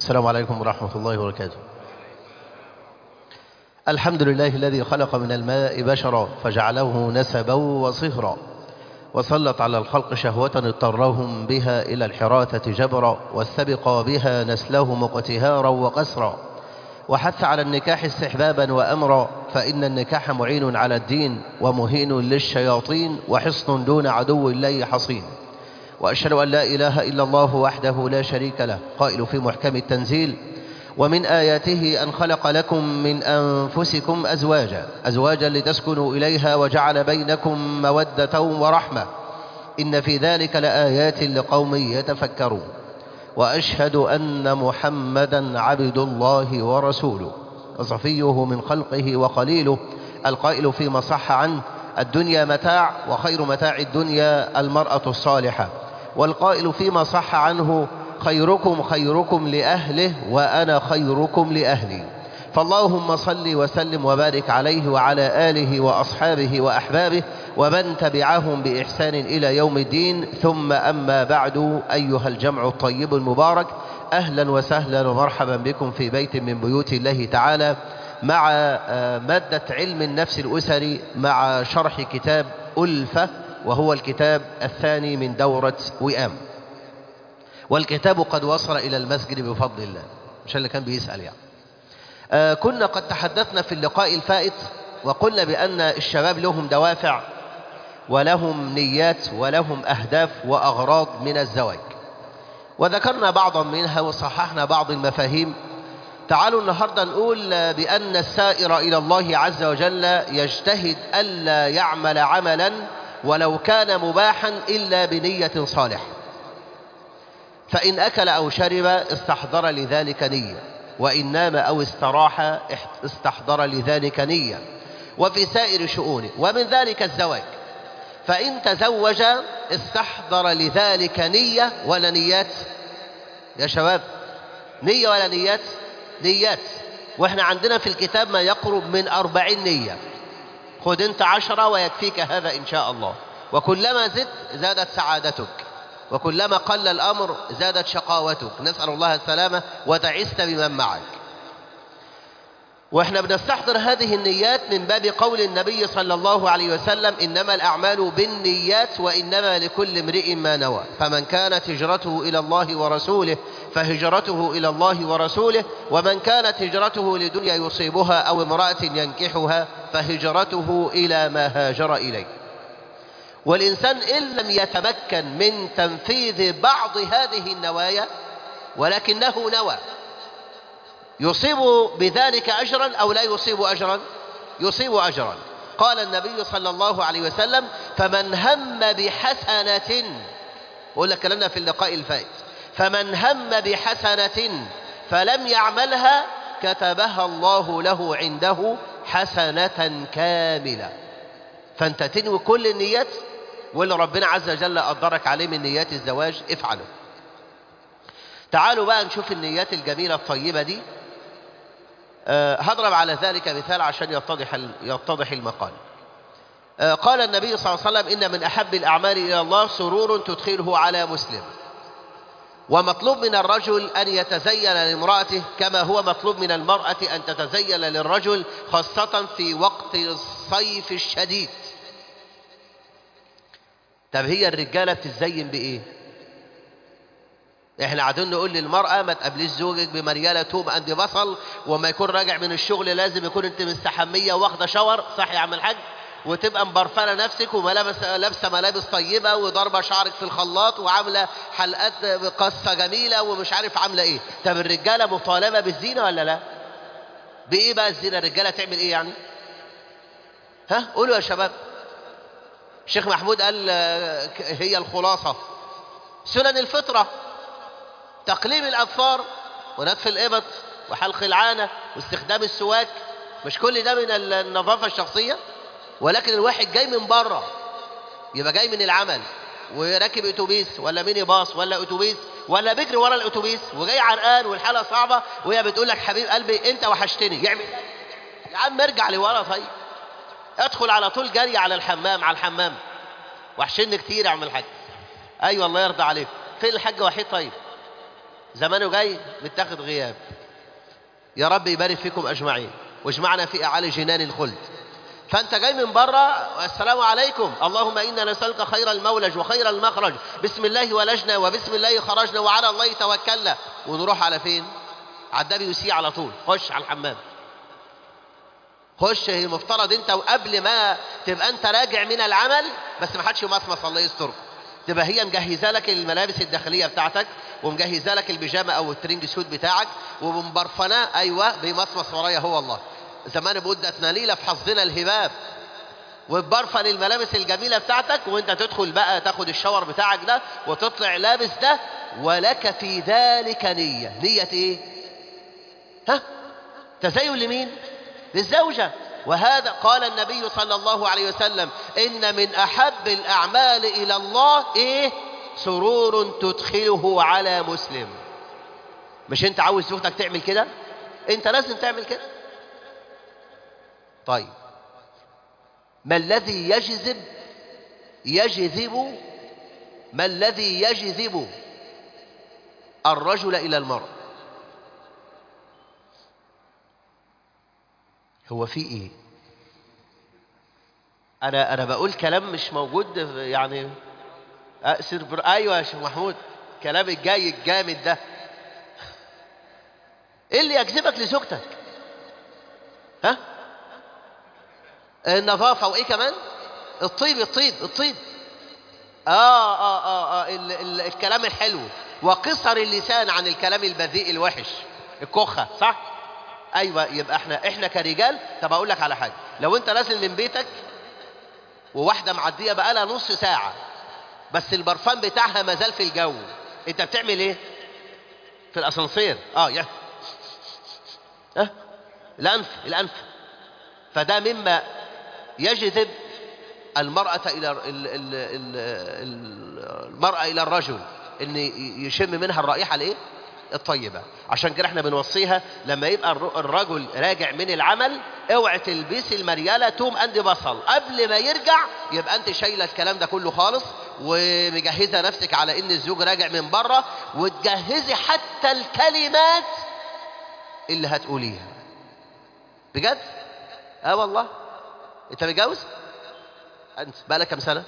السلام عليكم ورحمة الله وبركاته الحمد لله الذي خلق من الماء بشرا فجعله نسبا وصهرا وسلط على الخلق شهوة اضطرهم بها إلى الحراثة جبرا واستبقى بها نسلهم اقتهارا وقسرا وحث على النكاح استحبابا وأمرا فإن النكاح معين على الدين ومهين للشياطين وحصن دون عدو الله حصين وأشهد أن لا إله إلا الله وحده لا شريك له قائل في محكم التنزيل ومن آياته أن خلق لكم من أنفسكم أزواجا أزواجا لتسكنوا إليها وجعل بينكم مودة ورحمة إن في ذلك لآيات لقوم يتفكرون وأشهد أن محمدا عبد الله ورسوله وصفيه من خلقه وقليله القائل فيما صح عنه الدنيا متاع وخير متاع الدنيا المرأة الصالحة والقائل فيما صح عنه خيركم خيركم لأهله وأنا خيركم لأهلي فاللهم صل وسلم وبارك عليه وعلى آله وأصحابه وأحبابه ومن تبعهم بإحسان إلى يوم الدين ثم أما بعد أيها الجمع الطيب المبارك أهلا وسهلا ومرحبا بكم في بيت من بيوت الله تعالى مع مادة علم النفس الأسري مع شرح كتاب ألفة وهو الكتاب الثاني من دورة وئام والكتاب قد وصل إلى المسجد بفضل الله مش اللي كان بيسأل يعني آه كنا قد تحدثنا في اللقاء الفائت وقلنا بأن الشباب لهم دوافع ولهم نيات ولهم أهداف وأغراض من الزواج وذكرنا بعضا منها وصححنا بعض المفاهيم تعالوا النهاردة نقول بأن السائر إلى الله عز وجل يجتهد ألا يعمل عملا ولو كان مباحا إلا بنية صالحة فإن أكل أو شرب استحضر لذلك نية وإن نام أو استراح استحضر لذلك نية وفي سائر شؤونه ومن ذلك الزواج فإن تزوج استحضر لذلك نية ولا نيات يا شباب نية ولا نيات نيات واحنا عندنا في الكتاب ما يقرب من أربعين نية خذ انت عشرة ويكفيك هذا إن شاء الله وكلما زدت زادت سعادتك وكلما قل الأمر زادت شقاوتك نسأل الله السلامة وتعست بمن معك واحنا بنستحضر هذه النيات من باب قول النبي صلى الله عليه وسلم إنما الأعمال بالنيات وإنما لكل امرئ ما نوى فمن كانت هجرته إلى الله ورسوله فهجرته إلى الله ورسوله ومن كانت هجرته لدنيا يصيبها أو امرأة ينكحها فهجرته إلى ما هاجر إليه والإنسان إن لم يتمكن من تنفيذ بعض هذه النوايا ولكنه نوى يصيب بذلك أجرا أو لا يصيب أجرا يصيب أجرا قال النبي صلى الله عليه وسلم فمن هم بحسنة أقول لك كلامنا في اللقاء الفائت فمن هم بحسنة فلم يعملها كتبها الله له عنده حسنة كاملة فأنت تنوي كل النيات واللي ربنا عز وجل قدرك عليه من نيات الزواج افعله تعالوا بقى نشوف النيات الجميلة الطيبة دي أه هضرب على ذلك مثال عشان يتضح يتضح المقال أه قال النبي صلى الله عليه وسلم إن من أحب الأعمال إلى الله سرور تدخله على مسلم ومطلوب من الرجل أن يتزين لامرأته كما هو مطلوب من المرأة أن تتزين للرجل خاصة في وقت الصيف الشديد طب هي الرجالة بتتزين بإيه احنا قاعدين نقول للمرأة ما تقابليش زوجك بمريالة توم عند بصل وما يكون راجع من الشغل لازم يكون انت مستحمية واخدة شاور صح يا عم الحاج وتبقى مبرفنة نفسك وملابس لابسة ملابس طيبة وضربة شعرك في الخلاط وعاملة حلقات قصة جميلة ومش عارف عاملة ايه طب الرجالة مطالبة بالزينة ولا لا بايه بقى الزينة الرجالة تعمل ايه يعني ها قولوا يا شباب الشيخ محمود قال هي الخلاصة سنن الفطرة تقليم الأظفار ونتف الإبط وحلق العانة واستخدام السواك مش كل ده من النظافة الشخصية ولكن الواحد جاي من بره يبقى جاي من العمل وراكب اتوبيس ولا ميني باص ولا اتوبيس ولا بيجري ورا الاتوبيس وجاي عرقان والحاله صعبه وهي بتقول لك حبيب قلبي انت وحشتني يعمل يا عم ارجع لورا طيب ادخل على طول جري على الحمام على الحمام وحشني كتير يا عم الحاج ايوه الله يرضى عليك فين الحاج وحيد طيب زمانه جاي متاخد غياب يا رب يبارك فيكم اجمعين واجمعنا في اعالي جنان الخلد فانت جاي من بره السلام عليكم اللهم انا نسالك خير المولج وخير المخرج بسم الله ولجنا وبسم الله خرجنا وعلى الله توكلنا ونروح على فين على الدبي سي على طول خش على الحمام خش هي المفترض انت وقبل ما تبقى انت راجع من العمل بس ما حدش يمصمص الله يسترك تبقى هي مجهزه لك الملابس الداخليه بتاعتك ومجهزه لك البيجامه او الترنج سوت بتاعك ومبرفناه ايوه بيمصمص ورايا هو الله زمان بودة نليلة في حظنا الهباب وتبرفن الملابس الجميلة بتاعتك وانت تدخل بقى تاخد الشاور بتاعك ده وتطلع لابس ده ولك في ذلك نية نية ايه ها تزين لمين للزوجة وهذا قال النبي صلى الله عليه وسلم إن من أحب الأعمال إلى الله إيه سرور تدخله على مسلم مش انت عاوز زوجتك تعمل كده انت لازم تعمل كده طيب ما الذي يجذب يجذب ما الذي يجذب الرجل إلى المرء هو في ايه انا انا بقول كلام مش موجود يعني أسر بر... ايوه يا شيخ محمود كلام الجاي الجامد ده ايه اللي يجذبك لزوجتك ها النظافه وايه كمان الطيب الطيب الطيب اه اه اه, آه ال ال الكلام الحلو وقصر اللسان عن الكلام البذيء الوحش الكخه صح ايوه يبقى احنا احنا كرجال طب اقول لك على حاجه لو انت نازل من بيتك وواحده معديه بقالها نص ساعه بس البرفان بتاعها ما زال في الجو انت بتعمل ايه في الاسانسير اه يا اه الانف الانف فده مما يجذب المرأة إلى ال ال ال المرأة إلى الرجل إن يشم منها الرائحة الإيه؟ الطيبة عشان كده احنا بنوصيها لما يبقى الرجل راجع من العمل اوعي تلبسي المريالة توم اند بصل قبل ما يرجع يبقى انت شايله الكلام ده كله خالص ومجهزه نفسك على ان الزوج راجع من بره وتجهزي حتى الكلمات اللي هتقوليها بجد اه والله انت متجوز انت بقالك كام سنه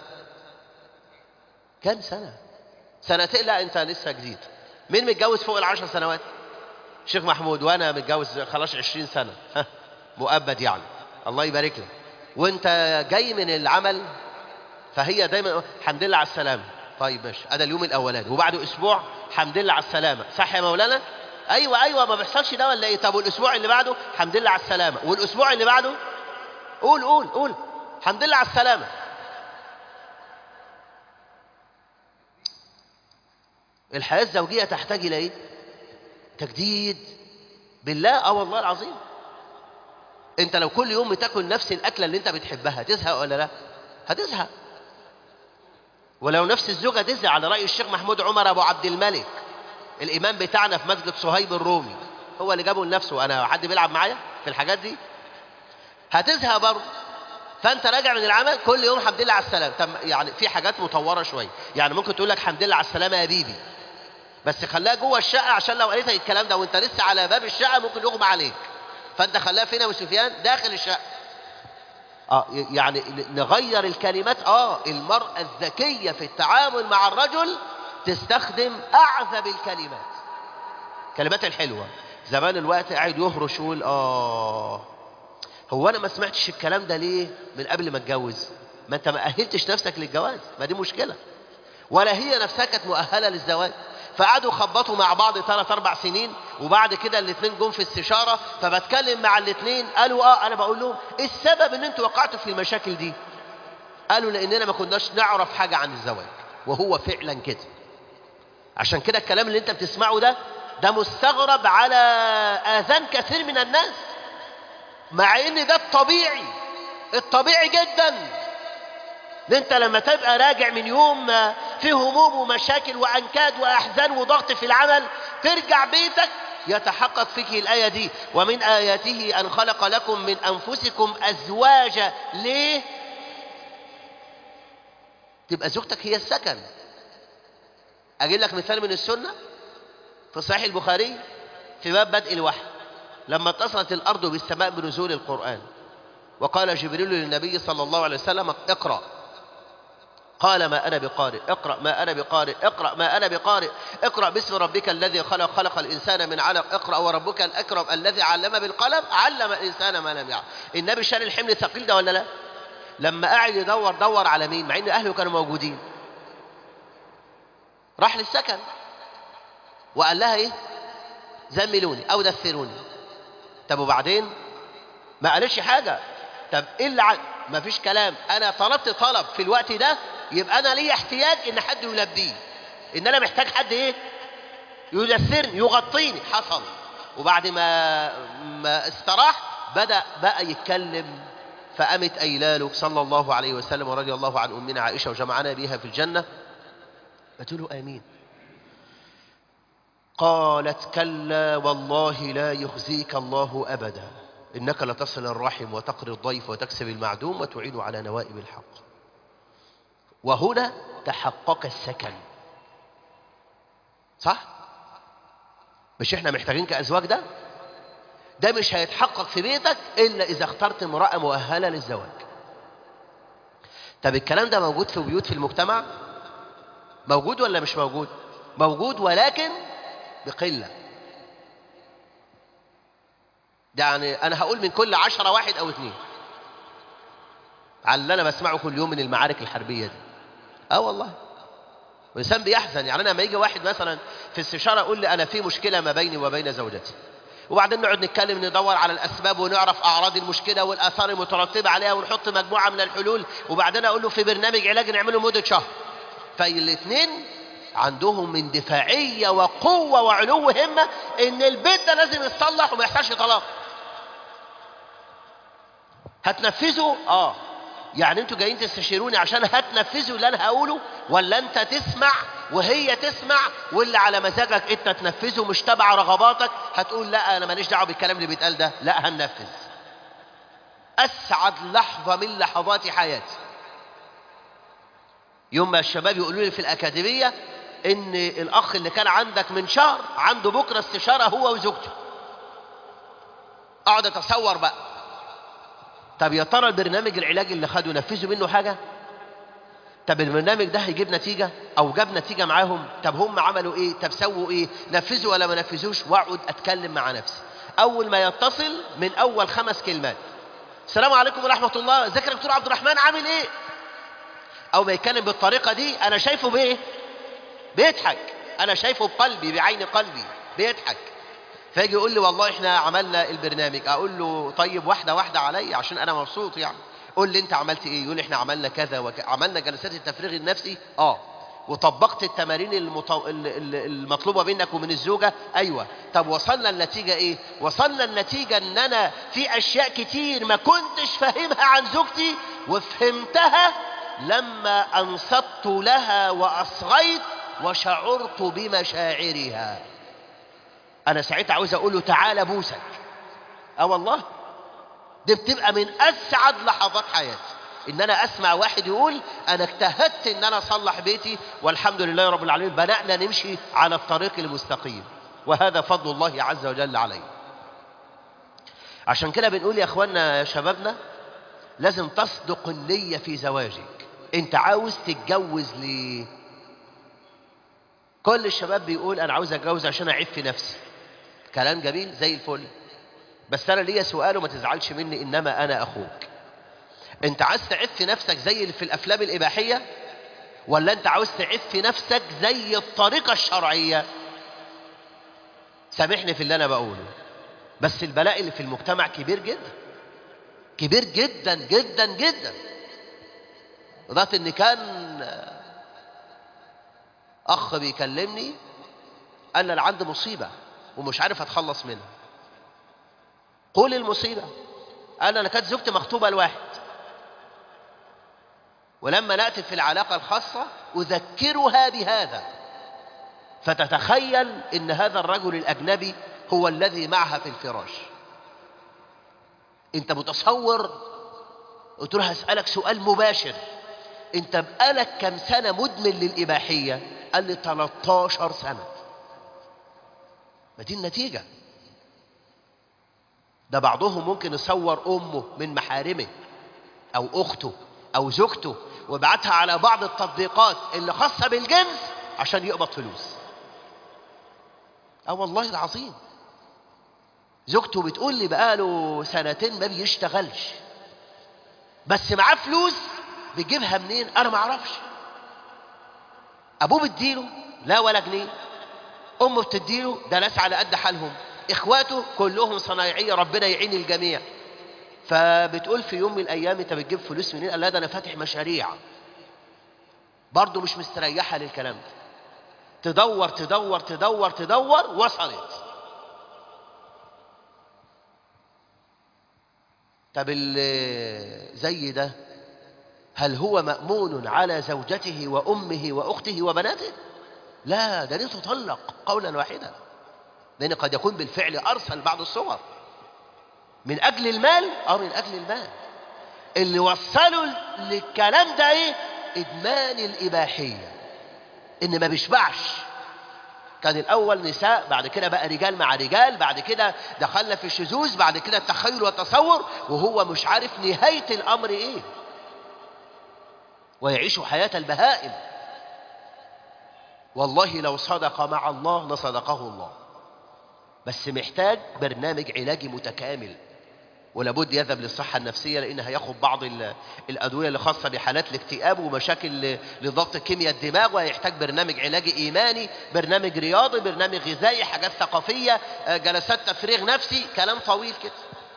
كام سنه سنتين لا انت لسه جديد مين متجوز فوق العشر سنوات شيخ محمود وانا متجوز خلاص عشرين سنة ها مؤبد يعني الله يبارك لك وانت جاي من العمل فهي دايما الحمد لله على السلامة طيب ماشي انا اليوم الاولاني وبعده اسبوع الحمد لله على السلامة صح يا مولانا ايوه ايوه ما بيحصلش ده ولا ايه طب والاسبوع اللي بعده الحمد لله على السلامة والاسبوع اللي بعده قول قول قول الحمد لله على السلامة الحياة الزوجية تحتاج إلى إيه؟ تجديد بالله اه والله العظيم انت لو كل يوم بتاكل نفس الاكله اللي انت بتحبها تزهق ولا لا هتزهق ولو نفس الزوجه تزهق على راي الشيخ محمود عمر ابو عبد الملك الامام بتاعنا في مسجد صهيب الرومي هو اللي جابه لنفسه انا حد بيلعب معايا في الحاجات دي هتزهق برضه فانت راجع من العمل كل يوم الحمد لله على السلامه طب يعني في حاجات مطوره شويه يعني ممكن تقول لك الحمد لله على السلامه يا بيبي بس خلاها جوه الشقه عشان لو قالت الكلام ده وانت لسه على باب الشقه ممكن يغمى عليك فانت خلاها فين يا ابو سفيان داخل الشقه اه يعني نغير الكلمات اه المراه الذكيه في التعامل مع الرجل تستخدم اعذب الكلمات الكلمات الحلوه زمان الوقت قاعد يهرش يقول اه هو انا ما سمعتش الكلام ده ليه من قبل ما اتجوز ما انت ما اهلتش نفسك للجواز ما دي مشكله ولا هي نفسها كانت مؤهله للزواج فقعدوا خبطوا مع بعض ثلاث اربع سنين وبعد كده الاثنين جم في استشاره فبتكلم مع الاثنين قالوا اه انا بقول لهم ايه السبب ان انتوا وقعتوا في المشاكل دي قالوا لاننا ما كناش نعرف حاجه عن الزواج وهو فعلا كده عشان كده الكلام اللي انت بتسمعه ده ده مستغرب على اذان كثير من الناس مع ان ده الطبيعي الطبيعي جدا ان انت لما تبقى راجع من يوم في هموم ومشاكل وانكاد واحزان وضغط في العمل ترجع بيتك يتحقق فيك الايه دي ومن اياته ان خلق لكم من انفسكم ازواجا ليه تبقى زوجتك هي السكن اجيب لك مثال من السنه في صحيح البخاري في باب بدء الوحي لما اتصلت الأرض بالسماء بنزول القرآن وقال جبريل للنبي صلى الله عليه وسلم اقرأ قال ما أنا بقارئ اقرأ ما أنا بقارئ اقرأ ما أنا بقارئ اقرأ باسم ربك الذي خلق خلق الإنسان من علق اقرأ وربك الأكرم الذي علم بالقلم علم الإنسان ما لم يعلم النبي شال الحمل ثقيل ده ولا لا لما قاعد يدور دور على مين مع ان اهله كانوا موجودين راح للسكن وقال لها ايه زملوني او دثروني طب وبعدين ما قالتش حاجه طب ايه اللي ع... ما فيش كلام انا طلبت طلب في الوقت ده يبقى انا ليا احتياج ان حد يلبيه ان انا محتاج حد ايه يدثرني يغطيني حصل وبعد ما ما استراح بدا بقى يتكلم فقامت ايلاله صلى الله عليه وسلم ورضي الله عن امنا عائشه وجمعنا بها في الجنه قلت له امين قالت كلا والله لا يخزيك الله ابدا انك لتصل الرحم وتقري الضيف وتكسب المعدوم وتعين على نوائب الحق وهنا تحقق السكن صح مش احنا محتاجين كازواج ده ده مش هيتحقق في بيتك الا اذا اخترت امراه مؤهله للزواج طب الكلام ده موجود في بيوت في المجتمع موجود ولا مش موجود موجود ولكن بقله يعني انا هقول من كل عشرة واحد او اتنين على اللي انا بسمعه كل يوم من المعارك الحربيه دي اه والله والانسان بيحزن يعني انا لما يجي واحد مثلا في استشاره يقول لي انا في مشكله ما بيني وبين زوجتي وبعدين نقعد نتكلم ندور على الاسباب ونعرف اعراض المشكله والاثار المترتبه عليها ونحط مجموعه من الحلول وبعدين اقول له في برنامج علاج نعمله مده شهر فالاثنين عندهم من دفاعيه وقوه وعلو همه ان البيت ده لازم يتصلح وما يحصلش طلاق هتنفذوا اه يعني انتوا جايين تستشيروني عشان هتنفذوا اللي انا هقوله ولا انت تسمع وهي تسمع واللي على مزاجك انت تنفذه مش تبع رغباتك هتقول لا انا ماليش دعوه بالكلام اللي بيتقال ده لا هننفذ اسعد لحظه من لحظات حياتي يوم ما الشباب يقولوا لي في الاكاديميه ان الاخ اللي كان عندك من شهر عنده بكره استشاره هو وزوجته اقعد اتصور بقى طب يا ترى البرنامج العلاجي اللي خدوا نفذوا منه حاجه طب البرنامج ده هيجيب نتيجه او جاب نتيجه معاهم طب هم عملوا ايه طب سووا ايه نفذوا ولا ما نفذوش واقعد اتكلم مع نفسي اول ما يتصل من اول خمس كلمات السلام عليكم ورحمه الله ازيك يا دكتور عبد الرحمن عامل ايه او ما يتكلم بالطريقه دي انا شايفه بايه بيضحك انا شايفه بقلبي بعين قلبي بيضحك فيجي يقول لي والله احنا عملنا البرنامج اقول له طيب واحده واحده عليا عشان انا مبسوط يعني قول لي انت عملت ايه يقول لي احنا عملنا كذا وك... عملنا جلسات التفريغ النفسي اه وطبقت التمارين المط... المطلوبه منك ومن الزوجه ايوه طب وصلنا النتيجه ايه وصلنا النتيجه ان انا في اشياء كتير ما كنتش فاهمها عن زوجتي وفهمتها لما انصت لها واصغيت وشعرت بمشاعرها انا ساعتها عاوز اقول له تعالى بوسك اه والله دي بتبقى من اسعد لحظات حياتي ان انا اسمع واحد يقول انا اجتهدت ان انا اصلح بيتي والحمد لله رب العالمين بدانا نمشي على الطريق المستقيم وهذا فضل الله عز وجل علينا عشان كده بنقول يا اخوانا يا شبابنا لازم تصدق النية في زواجك انت عاوز تتجوز ليه كل الشباب بيقول انا عاوز اتجوز عشان اعف نفسي كلام جميل زي الفل بس انا ليا سؤال وما تزعلش مني انما انا اخوك انت عاوز تعف نفسك زي اللي في الافلام الاباحيه ولا انت عاوز تعف نفسك زي الطريقه الشرعيه سامحني في اللي انا بقوله بس البلاء اللي في المجتمع كبير جدا كبير جدا جدا جدا لدرجه ان كان اخ بيكلمني قال لي انا عندي مصيبه ومش عارف اتخلص منها قول المصيبه قال انا كانت زوجتي مخطوبه لواحد ولما ناتي في العلاقه الخاصه اذكرها بهذا فتتخيل ان هذا الرجل الاجنبي هو الذي معها في الفراش انت متصور قلت له هسالك سؤال مباشر انت بقالك كم سنه مدمن للاباحيه قال لي 13 سنه ما دي النتيجة ده بعضهم ممكن يصور أمه من محارمه أو أخته أو زوجته ويبعتها على بعض التطبيقات اللي خاصة بالجنس عشان يقبض فلوس اه والله العظيم زوجته بتقول لي بقاله سنتين ما بيشتغلش بس معاه فلوس بيجيبها منين انا ما اعرفش ابوه بيديله لا ولا جنيه امه بتديله ده ناس على قد حالهم اخواته كلهم صنايعيه ربنا يعين الجميع فبتقول في يوم من الايام انت بتجيب فلوس منين قال لا ده انا فاتح مشاريع برضه مش مستريحه للكلام ده تدور تدور تدور تدور وصلت طب اللي زي ده هل هو مأمون على زوجته وأمه وأخته وبناته لا ده ليه تطلق قولا واحدا لأن قد يكون بالفعل أرسل بعض الصور من أجل المال أو من أجل المال اللي وصلوا للكلام ده إيه إدمان الإباحية إن ما بيشبعش كان الأول نساء بعد كده بقى رجال مع رجال بعد كده دخلنا في الشذوذ بعد كده التخيل والتصور وهو مش عارف نهاية الأمر إيه ويعيش حياة البهائم والله لو صدق مع الله لصدقه الله بس محتاج برنامج علاجي متكامل ولابد يذهب للصحة النفسية لأن هياخد بعض الأدوية اللي خاصة بحالات الاكتئاب ومشاكل لضبط كيمياء الدماغ وهيحتاج برنامج علاجي إيماني برنامج رياضي برنامج غذائي حاجات ثقافية جلسات تفريغ نفسي كلام طويل كده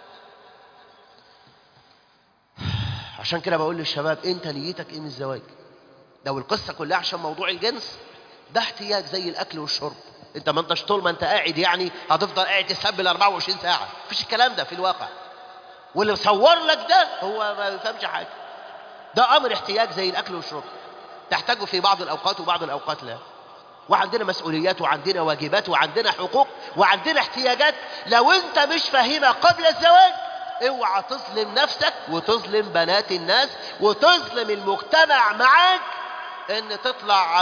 عشان كده بقول للشباب انت نيتك ايه من الزواج لو القصة كلها عشان موضوع الجنس ده احتياج زي الأكل والشرب انت ما انتش طول ما انت قاعد يعني هتفضل قاعد تسبل 24 ساعة مفيش الكلام ده في الواقع واللي مصور لك ده هو ما بيفهمش حاجة ده أمر احتياج زي الأكل والشرب تحتاجه في بعض الأوقات وبعض الأوقات لا وعندنا مسؤوليات وعندنا واجبات وعندنا حقوق وعندنا احتياجات لو انت مش فاهمها قبل الزواج اوعى تظلم نفسك وتظلم بنات الناس وتظلم المجتمع معاك ان تطلع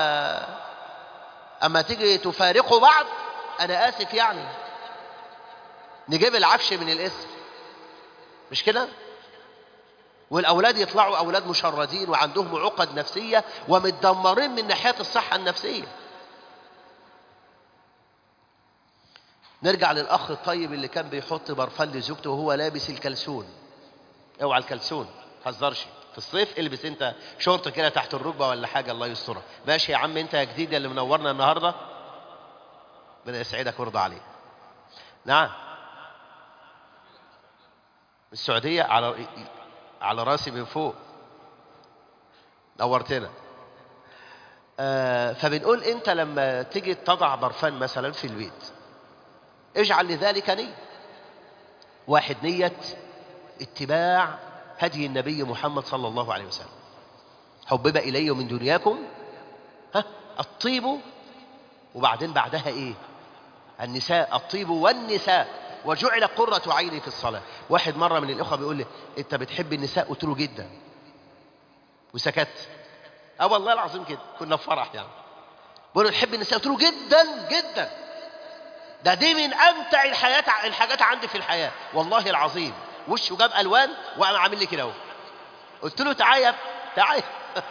اما تيجي تفارقوا بعض انا اسف يعني نجيب العفش من الاسم مش كده والاولاد يطلعوا اولاد مشردين وعندهم عقد نفسيه ومتدمرين من ناحيه الصحه النفسيه نرجع للاخ الطيب اللي كان بيحط برفان لزوجته وهو لابس الكلسون اوعى الكلسون هزرش في الصيف البس انت شورت كده تحت الركبه ولا حاجه الله يسترها ماشي يا عم انت يا جديد اللي منورنا النهارده ربنا يسعدك ويرضى عليك نعم السعوديه على على راسي من فوق نورتنا آه فبنقول انت لما تيجي تضع برفان مثلا في البيت اجعل لذلك نية واحد نية اتباع هدي النبي محمد صلى الله عليه وسلم حبب إلي من دنياكم ها الطيب وبعدين بعدها ايه النساء الطيب والنساء وجعل قرة عيني في الصلاة واحد مرة من الإخوة بيقول لي أنت بتحب النساء قلت له جدا وسكت اه والله العظيم كده كنا في فرح يعني بقول له تحب النساء قلت له جدا جدا ده دي من امتع الحياة الحاجات عندي في الحياة والله العظيم وشه جاب الوان وانا عامل لي كده اهو قلت له تعالى تعالى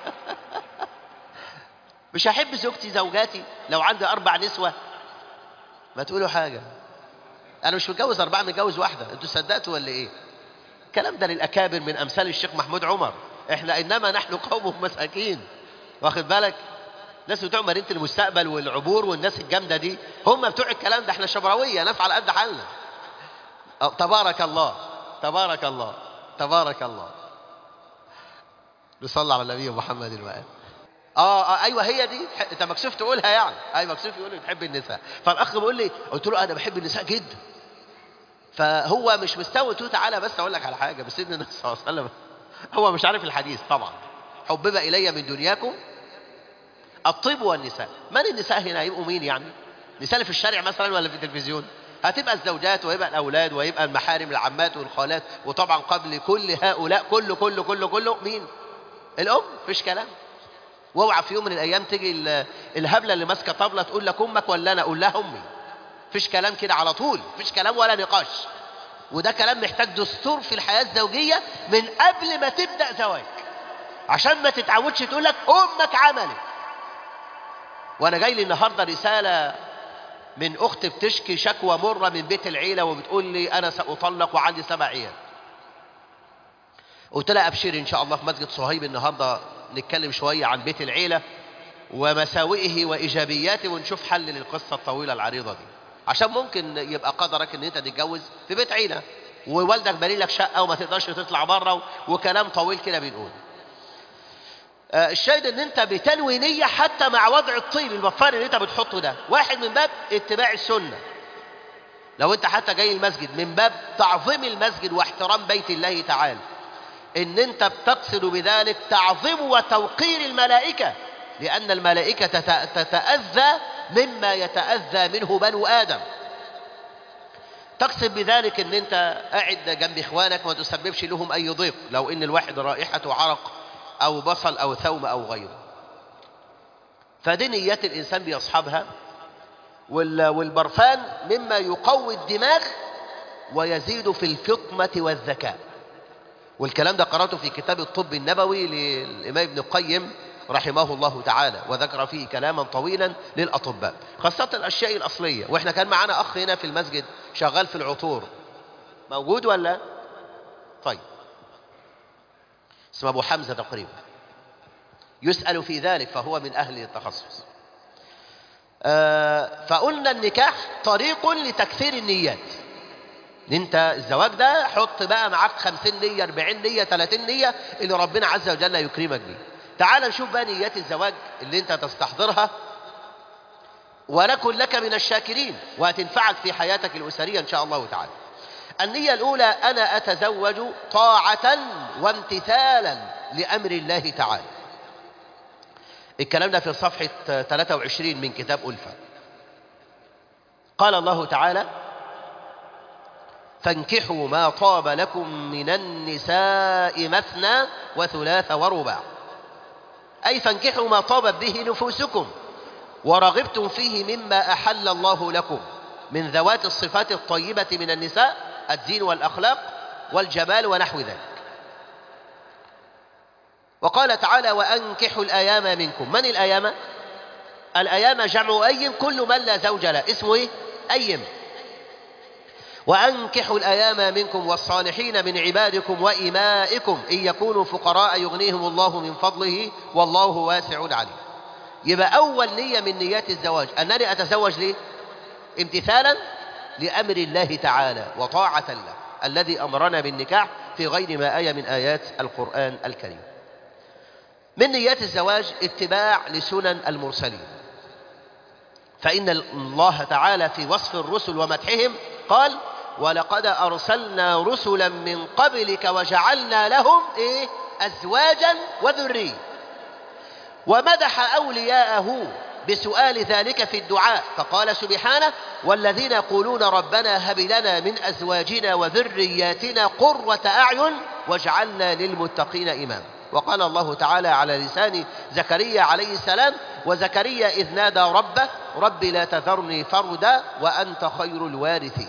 مش هحب زوجتي زوجاتي لو عندي اربع نسوة ما تقولوا حاجة انا مش متجوز اربعة متجوز واحدة انتوا صدقتوا ولا ايه الكلام ده للاكابر من امثال الشيخ محمود عمر احنا انما نحن قوم مساكين واخد بالك ناس بتوع مدينه المستقبل والعبور والناس الجامده دي هم بتوع الكلام ده احنا شبراويه ناس على قد حالنا تبارك الله تبارك الله تبارك الله نصلي على النبي محمد الوقت آه, اه ايوه هي دي انت مكسوف تقولها يعني ايوه مكسوف يقول لي بتحب النساء فالاخ بيقول لي قلت له انا بحب النساء جدا فهو مش مستوي قلت له تعالى بس اقول لك على حاجه بس سيدنا النبي صلى الله عليه وسلم هو مش عارف الحديث طبعا حبب الي من دنياكم الطيب والنساء من النساء هنا هيبقوا مين يعني نساء اللي في الشارع مثلا ولا في التلفزيون هتبقى الزوجات ويبقى الاولاد ويبقى المحارم العمات والخالات وطبعا قبل كل هؤلاء كله كله كله كله مين الام مفيش كلام واوعى في يوم من الايام تيجي الهبله اللي ماسكه طبله تقول لك امك ولا انا اقول لها امي مفيش كلام كده على طول مفيش كلام ولا نقاش وده كلام محتاج دستور في الحياة الزوجية من قبل ما تبدأ زواج عشان ما تتعودش تقول لك أمك عملت وأنا جاي لي النهاردة رسالة من أخت بتشكي شكوى مرة من بيت العيلة وبتقول لي أنا سأطلق وعندي سبع عيال قلت لها أبشري إن شاء الله في مسجد صهيب النهاردة نتكلم شوية عن بيت العيلة ومساوئه وإيجابياته ونشوف حل للقصة الطويلة العريضة دي عشان ممكن يبقى قدرك ان انت تتجوز في بيت عيلة ووالدك بني لك شقة وما تقدرش تطلع بره وكلام طويل كده بنقول آه الشاهد ان انت بتنوي نية حتى مع وضع الطين البفار اللي انت بتحطه ده واحد من باب اتباع السنة لو انت حتى جاي المسجد من باب تعظيم المسجد واحترام بيت الله تعالى ان انت بتقصد بذلك تعظيم وتوقير الملائكة لأن الملائكة تتأذى مما يتأذى منه بنو آدم تقصد بذلك ان انت قاعد جنب اخوانك ما تسببش لهم اي ضيق لو ان الواحد رائحته عرق او بصل او ثوم او غيره فدي نيات الانسان بيصحبها والبرفان مما يقوي الدماغ ويزيد في الفطنة والذكاء والكلام ده قرأته في كتاب الطب النبوي للإمام ابن القيم رحمه الله تعالى وذكر فيه كلاما طويلا للأطباء خاصة الأشياء الأصلية وإحنا كان معنا أخ هنا في المسجد شغال في العطور موجود ولا طيب اسمه أبو حمزة تقريبا يسأل في ذلك فهو من أهل التخصص آه فقلنا النكاح طريق لتكثير النيات انت الزواج ده حط بقى معاك خمسين نية اربعين نية تلاتين نية اللي ربنا عز وجل يكرمك بيه تعال نشوف بقى نيات الزواج اللي انت تستحضرها ونكن لك من الشاكرين وهتنفعك في حياتك الأسرية إن شاء الله تعالى النية الأولى أنا أتزوج طاعة وامتثالا لأمر الله تعالى الكلام ده في صفحة 23 من كتاب ألفة قال الله تعالى فانكحوا ما طاب لكم من النساء مثنى وثلاث ورباع أي فانكحوا ما طابت به نفوسكم ورغبتم فيه مما أحل الله لكم من ذوات الصفات الطيبة من النساء الدين والأخلاق والجمال ونحو ذلك وقال تعالى وأنكحوا الأيام منكم من الأيام؟ الأيام جمع أيم كل من لا زوج له اسمه إيه؟ أيم وأنكحوا الأيام منكم والصالحين من عبادكم وإمائكم إن يكونوا فقراء يغنيهم الله من فضله والله واسع عليم يبقى أول نية من نيات الزواج أنني أتزوج ليه؟ امتثالا لأمر الله تعالى وطاعة له الذي أمرنا بالنكاح في غير ما آية من آيات القرآن الكريم من نيات الزواج اتباع لسنن المرسلين فإن الله تعالى في وصف الرسل ومدحهم قال ولقد أرسلنا رسلا من قبلك وجعلنا لهم إيه؟ أزواجا وذرية ومدح أولياءه بسؤال ذلك في الدعاء فقال سبحانه والذين يقولون ربنا هب لنا من أزواجنا وذرياتنا قرة أعين واجعلنا للمتقين إماما وقال الله تعالى على لسان زكريا عليه السلام وزكريا إذ نادى ربه رب لا تذرني فردا وأنت خير الوارثين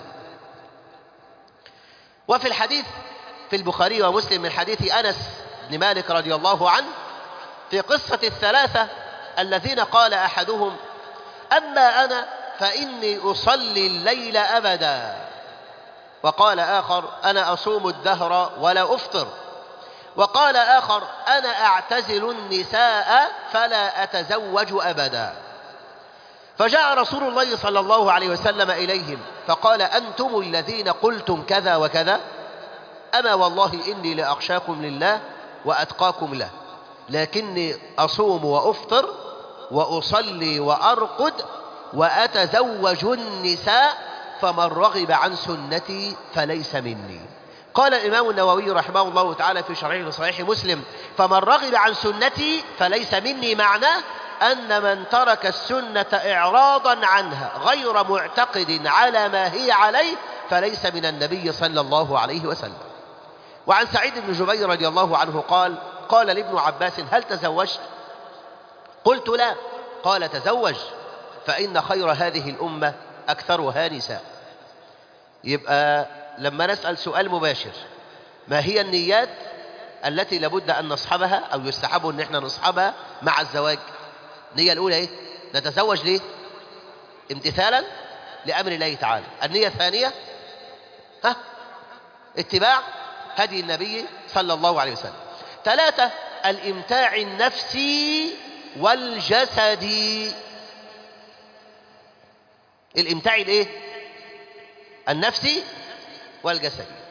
وفي الحديث في البخاري ومسلم من حديث أنس بن مالك رضي الله عنه في قصة الثلاثة الذين قال أحدهم أما أنا فإني أصلي الليل أبدا وقال آخر أنا أصوم الدهر ولا أفطر وقال آخر أنا أعتزل النساء فلا أتزوج أبدا فجاء رسول الله صلى الله عليه وسلم إليهم فقال أنتم الذين قلتم كذا وكذا أما والله إني لأخشاكم لله وأتقاكم له لكني أصوم وأفطر وأصلي وأرقد وأتزوج النساء فمن رغب عن سنتي فليس مني قال الإمام النووي رحمه الله تعالى في شرحه لصحيح مسلم فمن رغب عن سنتي فليس مني معناه أن من ترك السنة إعراضا عنها غير معتقد على ما هي عليه فليس من النبي صلى الله عليه وسلم وعن سعيد بن جبير رضي الله عنه قال قال لابن عباس هل تزوجت قلت لا قال تزوج فإن خير هذه الأمة أكثرها نساء يبقى لما نسأل سؤال مباشر ما هي النيات التي لابد أن نصحبها أو يستحب أن احنا نصحبها مع الزواج النية الأولى إيه؟ نتزوج ليه؟ امتثالا لأمر الله تعالى النية الثانية ها؟ اتباع هدي النبي صلى الله عليه وسلم ثلاثة الإمتاع النفسي والجسدي الإمتاع الإيه؟ النفسي والجسدي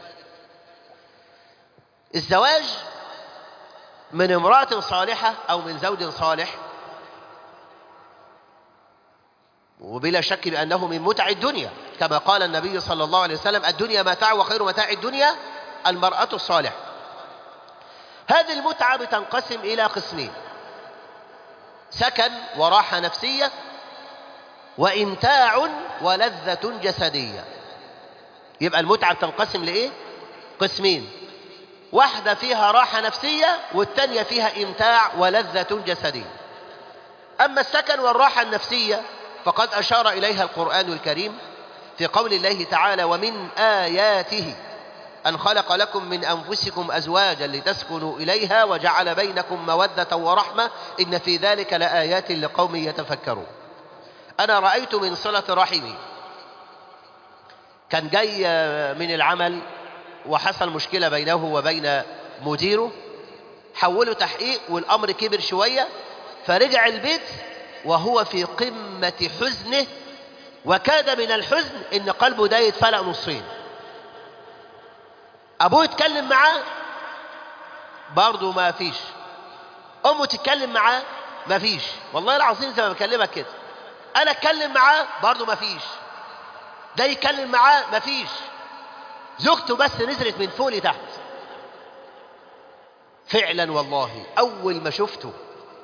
الزواج من امرأة صالحة أو من زوج صالح وبلا شك بأنه من متع الدنيا كما قال النبي صلى الله عليه وسلم الدنيا متاع وخير متاع الدنيا المرأة الصالحة هذه المتعة بتنقسم إلى قسمين سكن وراحة نفسية وإمتاع ولذة جسدية يبقى المتعة بتنقسم لإيه؟ قسمين واحدة فيها راحة نفسية والتانية فيها إمتاع ولذة جسدية أما السكن والراحة النفسية فقد أشار إليها القرآن الكريم في قول الله تعالى ومن آياته أن خلق لكم من أنفسكم أزواجا لتسكنوا إليها وجعل بينكم مودة ورحمة إن في ذلك لآيات لقوم يتفكرون أنا رأيت من صلة رحمي كان جاي من العمل وحصل مشكلة بينه وبين مديره حولوا تحقيق والأمر كبر شوية فرجع البيت وهو في قمة حزنه وكاد من الحزن إن قلبه ده يتفلق نصين أبوه يتكلم معاه برضه ما فيش أمه تتكلم معاه ما فيش والله العظيم زي ما بكلمك كده أنا أتكلم معاه برضه ما فيش ده يتكلم معاه ما فيش زوجته بس نزلت من فوق لتحت فعلا والله أول ما شفته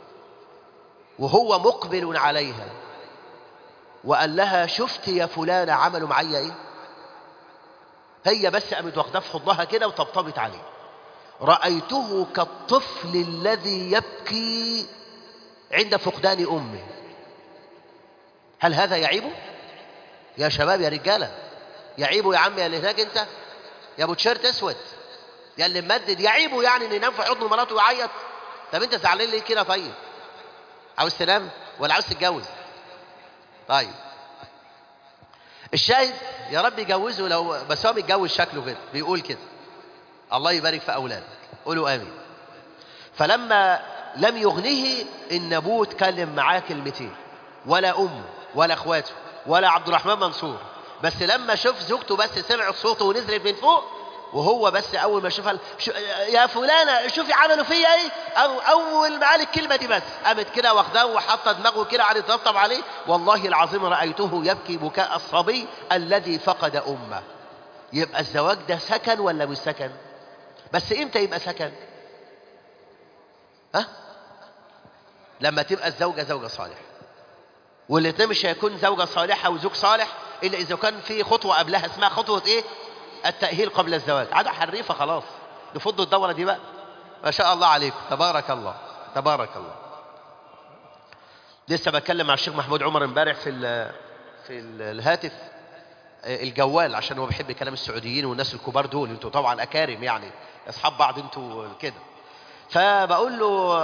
وهو مقبل عليها وقال لها شفت يا فلانة عملوا معايا ايه هي بس قامت واخداه في حضنها كده وطبطبت عليه رأيته كالطفل الذي يبكي عند فقدان أمه هل هذا يعيبه؟ يا شباب يا رجالة يعيبه يا عم يا اللي هناك انت يا ابو تيشيرت اسود يا اللي ممدد يعيبه يعني ان ينام في حضن مراته ويعيط طب انت زعلان ليه كده طيب عاوز تنام ولا عاوز تتجوز طيب الشاهد يا رب يجوزه لو بس هو متجوز شكله كده بيقول كده الله يبارك في اولادك قولوا امين فلما لم يغنه ان ابوه اتكلم معاه كلمتين ولا امه ولا اخواته ولا عبد الرحمن منصور بس لما شوف زوجته بس سمعت صوته ونزلت من فوق وهو بس اول ما شافها شو يا فلانه شوفي عملوا فيا ايه او اول ما قال الكلمه دي بس قامت كده واخداه وحاطه دماغه كده قعدت تطبطب عليه والله العظيم رايته يبكي بكاء الصبي الذي فقد امه يبقى الزواج ده سكن ولا مش سكن بس امتى يبقى سكن ها لما تبقى الزوجه زوجه صالحه والاثنين مش هيكون زوجه صالحه وزوج صالح الا اذا كان في خطوه قبلها اسمها خطوه ايه التأهيل قبل الزواج عادة حريفة خلاص نفضوا الدورة دي بقى ما شاء الله عليكم تبارك الله تبارك الله لسه بتكلم مع الشيخ محمود عمر امبارح في ال في ال الهاتف الجوال عشان هو بيحب كلام السعوديين والناس الكبار دول انتوا طبعا اكارم يعني اصحاب بعض انتوا كده فبقول له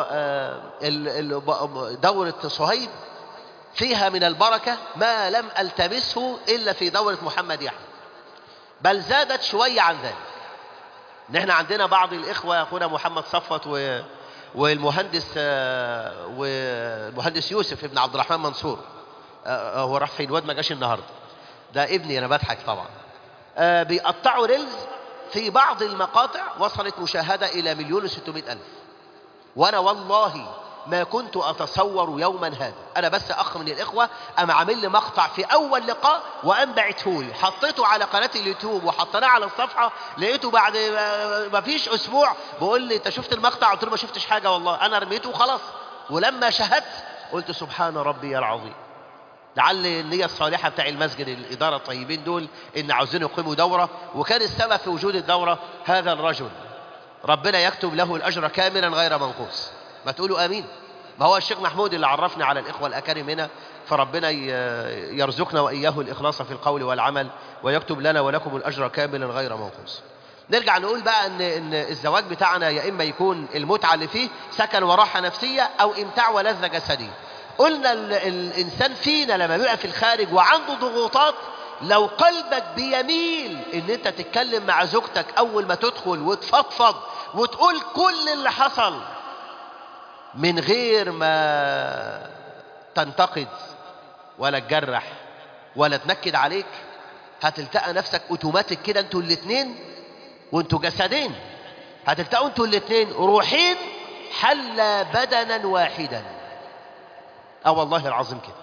دورة صهيب فيها من البركة ما لم التمسه الا في دورة محمد يحيى بل زادت شوية عن ذلك ان احنا عندنا بعض الاخوة اخونا محمد صفوت و... والمهندس والمهندس يوسف ابن عبد الرحمن منصور هو راح فين الواد ما جاش النهارده ده ابني انا بضحك طبعا بيقطعوا ريلز في بعض المقاطع وصلت مشاهدة الى مليون وستمائة الف وانا والله ما كنت أتصور يوما هذا أنا بس أخ من الإخوة أم عامل لي مقطع في أول لقاء وأم بعتهولي حطيته على قناة اليوتيوب وحطيناه على الصفحة لقيته بعد ما فيش أسبوع بقول لي أنت شفت المقطع قلت له ما شفتش حاجة والله أنا رميته وخلاص ولما شاهدت قلت سبحان ربي العظيم لعل النية الصالحة بتاع المسجد الإدارة الطيبين دول إن عاوزين يقيموا دورة وكان السبب في وجود الدورة هذا الرجل ربنا يكتب له الأجر كاملا غير منقوص ما تقولوا امين ما هو الشيخ محمود اللي عرفني على الاخوه الاكارم هنا فربنا ي- يرزقنا وإياه الإخلاص في القول والعمل ويكتب لنا ولكم الأجر كاملا غير منقوص نرجع نقول بقى ان ان الزواج بتاعنا يا اما يكون المتعه اللي فيه سكن وراحه نفسيه او امتاع ولذه جسديه قلنا ال الانسان فينا لما بيبقى في الخارج وعنده ضغوطات لو قلبك بيميل ان انت تتكلم مع زوجتك اول ما تدخل وتفضفض وتقول كل اللي حصل من غير ما تنتقد ولا تجرح ولا تنكد عليك هتلتقى نفسك اوتوماتيك كده انتوا الاتنين وانتوا جسدين هتلتقوا انتوا الاتنين روحين حل بدنا واحدا اه والله العظيم كده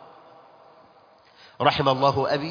رحم الله ابي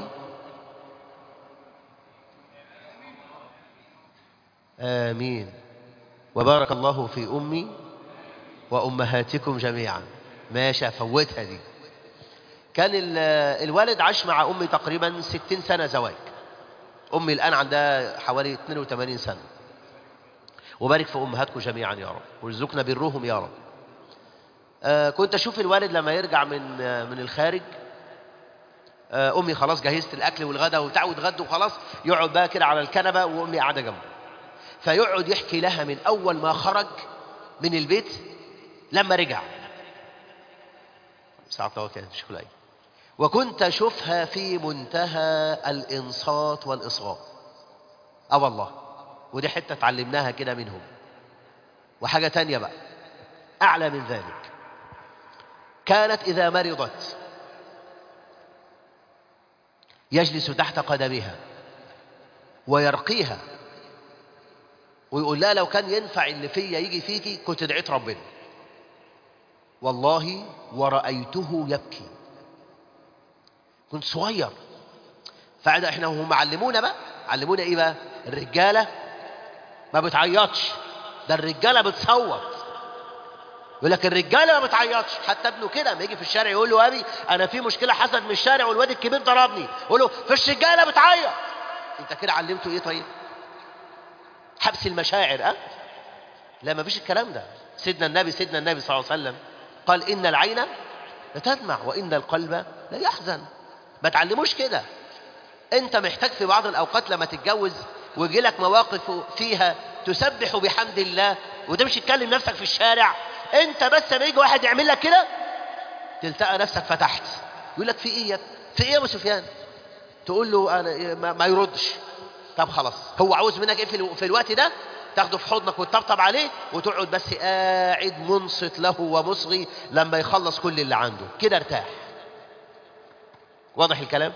امين وبارك الله في امي وامهاتكم جميعا ماشي فوتها دي كان ال- الوالد عاش مع امي تقريبا 60 سنه زواج امي الان عندها حوالي 82 سنه وبارك في امهاتكم جميعا يا رب وارزقنا برهم يا رب آه كنت اشوف الوالد لما يرجع من آه من الخارج آه امي خلاص جهزت الاكل والغدا وبتاع واتغدوا وخلاص يقعد بقى كده على الكنبه وامي قاعده جنبه فيقعد يحكي لها من اول ما خرج من البيت لما رجع ساعة الله كان شكرا لك. وكنت أشوفها في منتهى الإنصات والإصغاء أه والله ودي حتة اتعلمناها كده منهم وحاجة تانية بقى أعلى من ذلك كانت إذا مرضت يجلس تحت قدمها ويرقيها ويقول لها لو كان ينفع اللي فيا يجي فيكي كنت دعيت ربنا والله ورأيته يبكي كنت صغير فعدا احنا هم علمونا بقى علمونا ايه بقى الرجاله ما بتعيطش ده الرجاله بتصوت يقول لك الرجاله ما بتعيطش حتى ابنه كده لما يجي في الشارع يقول له ابي انا في مشكله حصلت من الشارع والواد الكبير ضربني يقول له في الرجاله بتعيط انت كده علمته ايه طيب حبس المشاعر اه لا ما فيش الكلام ده سيدنا النبي سيدنا النبي صلى الله عليه وسلم قال ان العين لتدمع وان القلب لا يحزن ما تعلموش كده انت محتاج في بعض الاوقات لما تتجوز ويجي لك مواقف فيها تسبح بحمد الله وتمشي تكلم نفسك في الشارع انت بس لما يجي واحد يعمل لك كده تلتقى نفسك فتحت يقول لك في ايه يا في ايه يا ابو سفيان تقول له انا ما, ما يردش طب خلاص هو عاوز منك ايه في, الو... في الوقت ده تاخده في حضنك وتطبطب عليه وتقعد بس قاعد منصت له ومصغي لما يخلص كل اللي عنده كده ارتاح واضح الكلام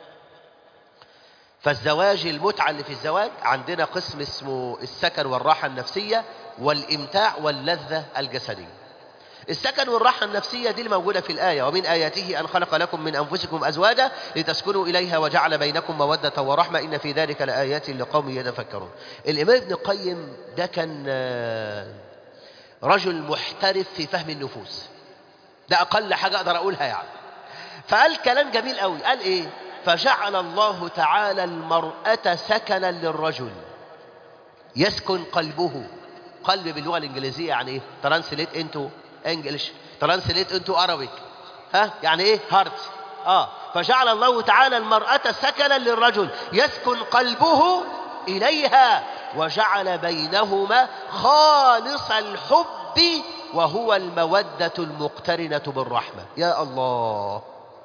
فالزواج المتعة اللي في الزواج عندنا قسم اسمه السكن والراحة النفسية والإمتاع واللذة الجسدية السكن والراحة النفسية دي الموجودة في الآية ومن آياته أن خلق لكم من أنفسكم أزواجا لتسكنوا إليها وجعل بينكم مودة ورحمة إن في ذلك لآيات لقوم يتفكرون الإمام ابن القيم ده كان آه، رجل محترف في فهم النفوس ده أقل حاجة أقدر أقولها يعني فقال كلام جميل قوي قال إيه فجعل الله تعالى المرأة سكنا للرجل يسكن قلبه قلب باللغة الإنجليزية يعني إيه ترانسليت انتو انجلش ترانسليت انتو عربيك ها يعني إيه هارت آه فجعل الله تعالى المرأة سكنا للرجل يسكن قلبه إليها وجعل بينهما خالص الحب وهو المودة المقترنة بالرحمة يا الله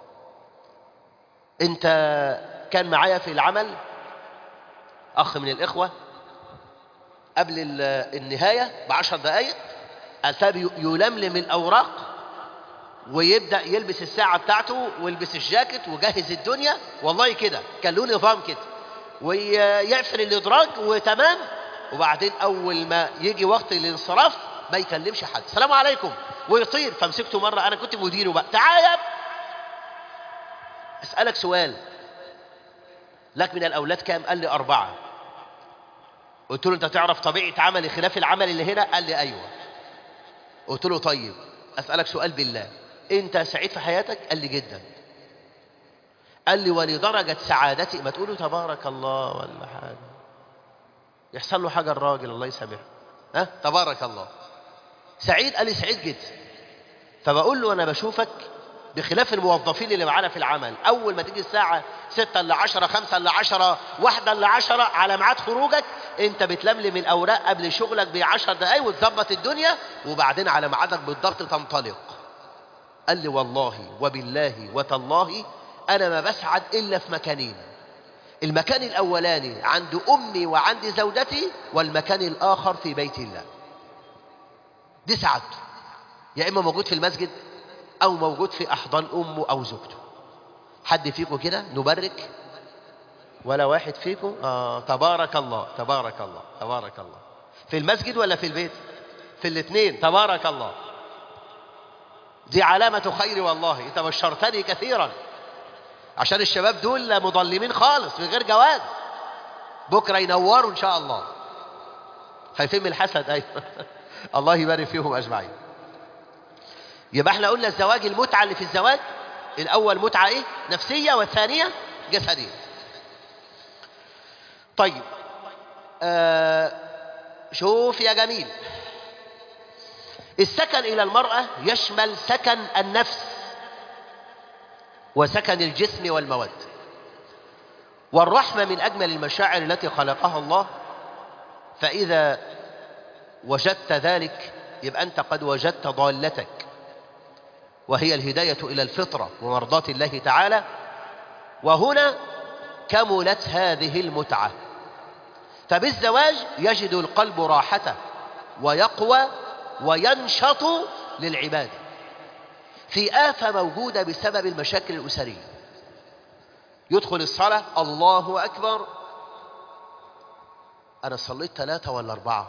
انت كان معايا في العمل اخ من الاخوه قبل ال- النهايه بعشر دقائق اتى يلملم الاوراق ويبدا يلبس الساعه بتاعته ويلبس الجاكيت وجهز الدنيا والله كده كان له نظام كده ويقفل الادراج وتمام وبعدين اول ما يجي وقت الانصراف ما يكلمش حد السلام عليكم ويطير فمسكته مره انا كنت مديره بقى تعال يا ابني. اسالك سؤال لك من الاولاد كام قال لي اربعه قلت له انت تعرف طبيعه عملي خلاف العمل اللي هنا قال لي ايوه قلت له طيب اسالك سؤال بالله انت سعيد في حياتك قال لي جدا قال لي ولدرجه سعادتي ما تقولوا تبارك الله ولا حاجه يحصل له حاجه الراجل الله يسامحه ها تبارك الله سعيد قال لي سعيد جدا فبقول له انا بشوفك بخلاف الموظفين اللي معانا في العمل اول ما تيجي الساعه 6 ل 10 5 ل 10 1 ل 10 على ميعاد خروجك انت بتلملم الاوراق قبل شغلك ب 10 دقايق وتظبط الدنيا وبعدين على ميعادك بالضبط تنطلق قال لي والله وبالله وتالله انا ما بسعد الا في مكانين المكان الاولاني عند امي وعند زوجتي والمكان الاخر في بيت الله دي سعادته يا اما موجود في المسجد او موجود في احضان امه او زوجته حد فيكم كده نبرك ولا واحد فيكم آه تبارك الله تبارك الله تبارك الله في المسجد ولا في البيت في الاثنين تبارك الله دي علامة خير والله انت بشرتني كثيرا عشان الشباب دول مظلمين خالص من غير جواز بكرة ينوروا ان شاء الله خايفين من الحسد ايوه الله يبارك فيهم اجمعين يبقى احنا قلنا الزواج المتعة اللي في الزواج الاول متعة ايه نفسية والثانية جسدية طيب آه شوف يا جميل السكن إلى المرأة يشمل سكن النفس وسكن الجسم والمواد والرحمة من أجمل المشاعر التي خلقها الله فإذا وجدت ذلك يبقى أنت قد وجدت ضالتك وهي الهداية إلى الفطرة ومرضاة الله تعالى وهنا كملت هذه المتعة فبالزواج يجد القلب راحته ويقوى وينشط للعبادة في آفة موجودة بسبب المشاكل الأسرية يدخل الصلاة الله أكبر أنا صليت ثلاثة ولا أربعة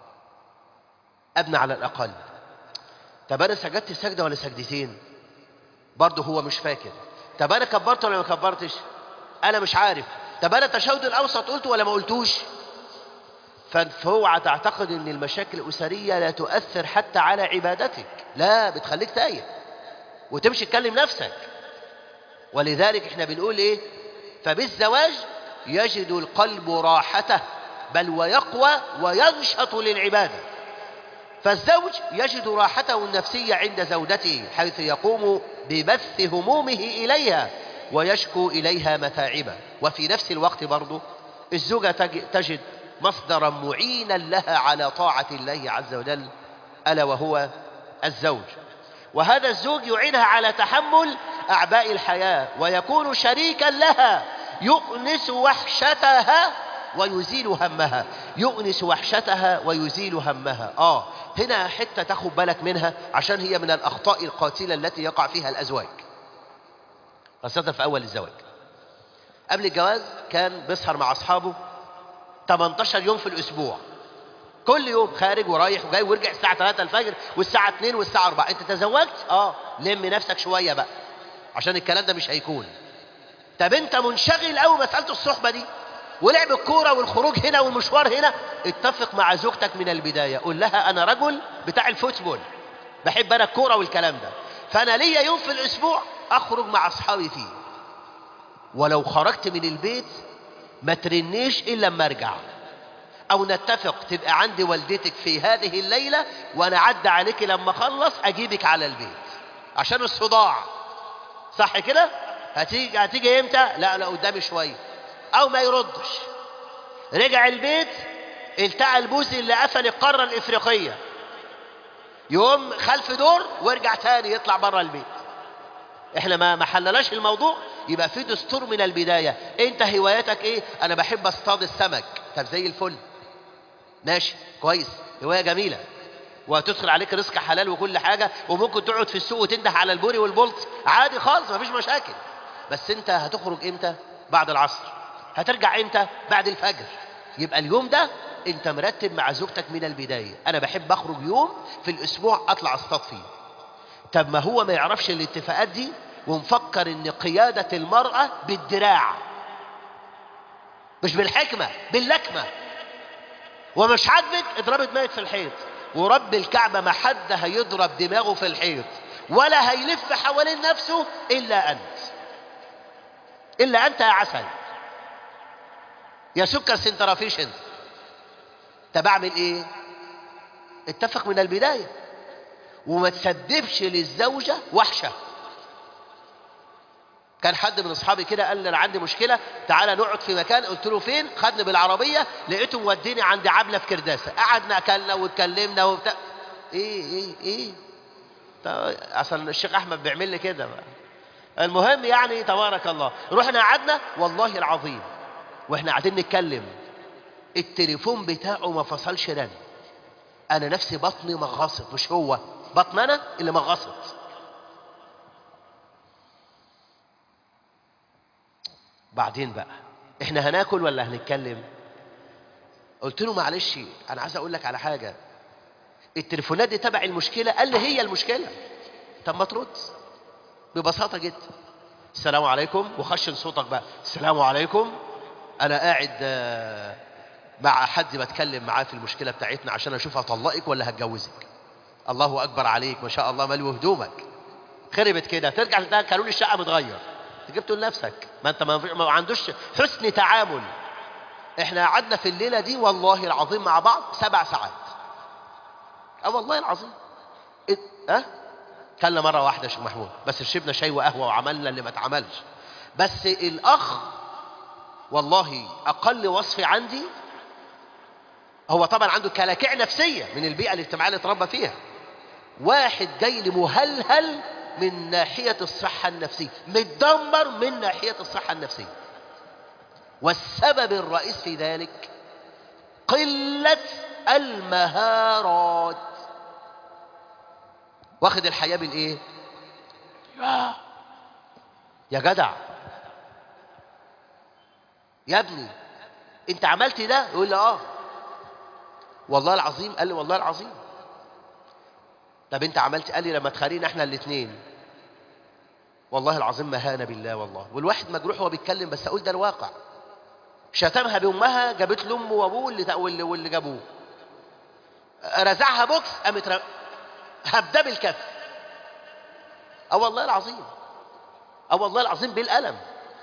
أبنى على الأقل طب أنا سجدت سجدة ولا سجدتين برضه هو مش فاكر طب أنا كبرت ولا ما كبرتش أنا مش عارف طب أنا التشهد الأوسط قلته ولا ما قلتوش فاوعى تعتقد ان المشاكل الاسريه لا تؤثر حتى على عبادتك لا بتخليك تايه وتمشي تكلم نفسك ولذلك احنا بنقول ايه فبالزواج يجد القلب راحته بل ويقوى وينشط للعباده فالزوج يجد راحته النفسيه عند زوجته حيث يقوم ببث همومه اليها ويشكو اليها متاعبه وفي نفس الوقت برضه الزوجه تجد مصدرا معينا لها على طاعة الله عز وجل ألا وهو الزوج وهذا الزوج يعينها على تحمل أعباء الحياة ويكون شريكا لها يؤنس وحشتها ويزيل همها يؤنس وحشتها ويزيل همها آه هنا حتة تاخد بالك منها عشان هي من الأخطاء القاتلة التي يقع فيها الأزواج خاصة في أول الزواج قبل الجواز كان بيسهر مع أصحابه 18 يوم في الاسبوع كل يوم خارج ورايح وجاي ويرجع الساعه 3 الفجر والساعه 2 والساعه 4 انت تزوجت اه لم نفسك شويه بقى عشان الكلام ده مش هيكون طب انت منشغل قوي مساله الصحبه دي ولعب الكوره والخروج هنا والمشوار هنا اتفق مع زوجتك من البدايه قول لها انا رجل بتاع الفوتبول بحب انا الكوره والكلام ده فانا ليا يوم في الاسبوع اخرج مع اصحابي فيه ولو خرجت من البيت ما ترنيش الا لما ارجع او نتفق تبقى عند والدتك في هذه الليله وانا عدى عليك لما اخلص اجيبك على البيت عشان الصداع صح كده هتيجي هتيجي امتى لا لا قدامي شويه او ما يردش رجع البيت التقى البوزي اللي قفل القاره الافريقيه يقوم خلف دور وارجع تاني يطلع بره البيت احنا ما ما حلناش الموضوع يبقى في دستور من البدايه انت هوايتك ايه انا بحب اصطاد السمك طب زي الفل ماشي كويس هوايه جميله وهتدخل عليك رزق حلال وكل حاجه وممكن تقعد في السوق وتنده على البوري والبولت عادي خالص مفيش مشاكل بس انت هتخرج امتى بعد العصر هترجع امتى بعد الفجر يبقى اليوم ده انت مرتب مع زوجتك من البدايه انا بحب اخرج يوم في الاسبوع اطلع اصطاد فيه طب ما هو ما يعرفش الاتفاقات دي ومفكر ان قيادة المرأة بالدراع مش بالحكمة باللكمة ومش عاجبك اضربي دماغك في الحيط ورب الكعبة ما حد هيضرب دماغه في الحيط ولا هيلف حوالين نفسه إلا أنت إلا أنت يا عسل يا سكر سنترافيش انت طب اعمل ايه اتفق من البدايه وما تسببش للزوجة وحشة كان حد من اصحابي كده قال لي انا عندي مشكله تعالى نقعد في مكان قلت له فين خدني بالعربيه لقيته موديني عند عبله في كرداسه قعدنا اكلنا واتكلمنا وبتاع ايه ايه ايه طب اصل الشيخ احمد بيعمل لي كده بقى. المهم يعني تبارك الله رحنا قعدنا والله العظيم واحنا قاعدين نتكلم التليفون بتاعه ما فصلش رن انا نفسي بطني مغصت مش هو بطن انا اللي مغصت بعدين بقى احنا هناكل ولا هنتكلم قلت له معلش انا عايز اقول لك على حاجه التليفونات دي تبع المشكله قال لي هي المشكله طب ما ترد ببساطه جدا السلام عليكم وخشن صوتك بقى السلام عليكم انا قاعد آه، مع حد بتكلم معاه في المشكله بتاعتنا عشان اشوف هطلقك ولا هتجوزك الله اكبر عليك ما شاء الله ملو هدومك خربت كده ترجع تلاقي قانون الشقه متغير انت جبته لنفسك ما انت ما ما عندوش حسن تعامل احنا قعدنا في الليله دي والله العظيم مع بعض سبع ساعات اه والله العظيم ات... اه كلنا مره واحده يا شيخ محمود بس شربنا شاي وقهوه وعملنا اللي ما اتعملش بس الاخ والله اقل وصف عندي هو طبعا عنده كلاكيع نفسيه من البيئه الاجتماعيه اللي اتربى فيها واحد جاي لي مهلهل من ناحيه الصحه النفسيه متدمر من ناحيه الصحه النفسيه والسبب الرئيس في ذلك قله المهارات واخد الحياه بالايه يا يا جدع يا ابني انت عملت ده يقول لي اه والله العظيم قال لي والله العظيم طب انت عملت قال لي لما تخارينا احنا الاثنين والله العظيم ما هان بالله والله والواحد مجروح وهو بيتكلم بس اقول ده الواقع شتمها بامها جابت له امه وابوه اللي واللي, واللي جابوه رزعها بوكس قامت ر- هبده بالكف اه والله العظيم اه والله العظيم بالقلم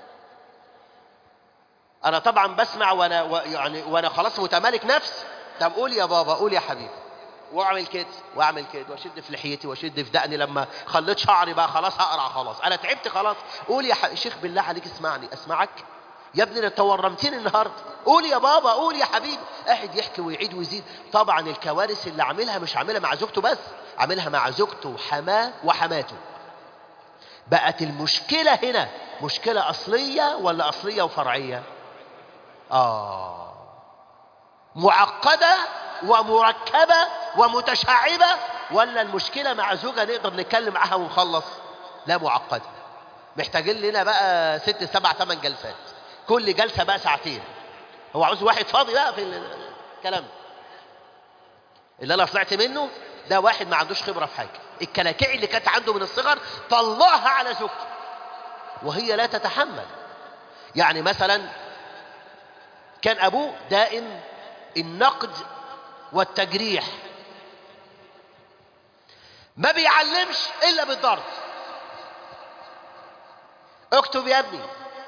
انا طبعا بسمع وانا و- يعني وانا خلاص متمالك نفس طب قول يا بابا قول يا حبيبي واعمل كده واعمل كده واشد في لحيتي واشد في دقني لما خليت شعري بقى خلاص هقرع خلاص انا تعبت خلاص قول يا ح- شيخ بالله عليك اسمعني اسمعك يا ابني انت ورمتني النهارده قول يا بابا قول يا حبيبي قاعد يحكي ويعيد ويزيد طبعا الكوارث اللي عاملها مش عاملها مع زوجته بس عاملها مع زوجته وحماه وحماته بقت المشكله هنا مشكله اصليه ولا اصليه وفرعيه آه معقدة ومركبة ومتشعبة ولا المشكلة مع زوجة نقدر نتكلم معاها ونخلص لا معقدة محتاجين لنا بقى ست سبع ثمان جلسات كل جلسة بقى ساعتين هو عاوز واحد فاضي بقى في الكلام اللي انا طلعت منه ده واحد ما عندوش خبرة في حاجة الكلاكيع اللي كانت عنده من الصغر طلعها على زوجته وهي لا تتحمل يعني مثلا كان أبوه دائم النقد والتجريح ما بيعلمش إلا بالضرب اكتب يا ابني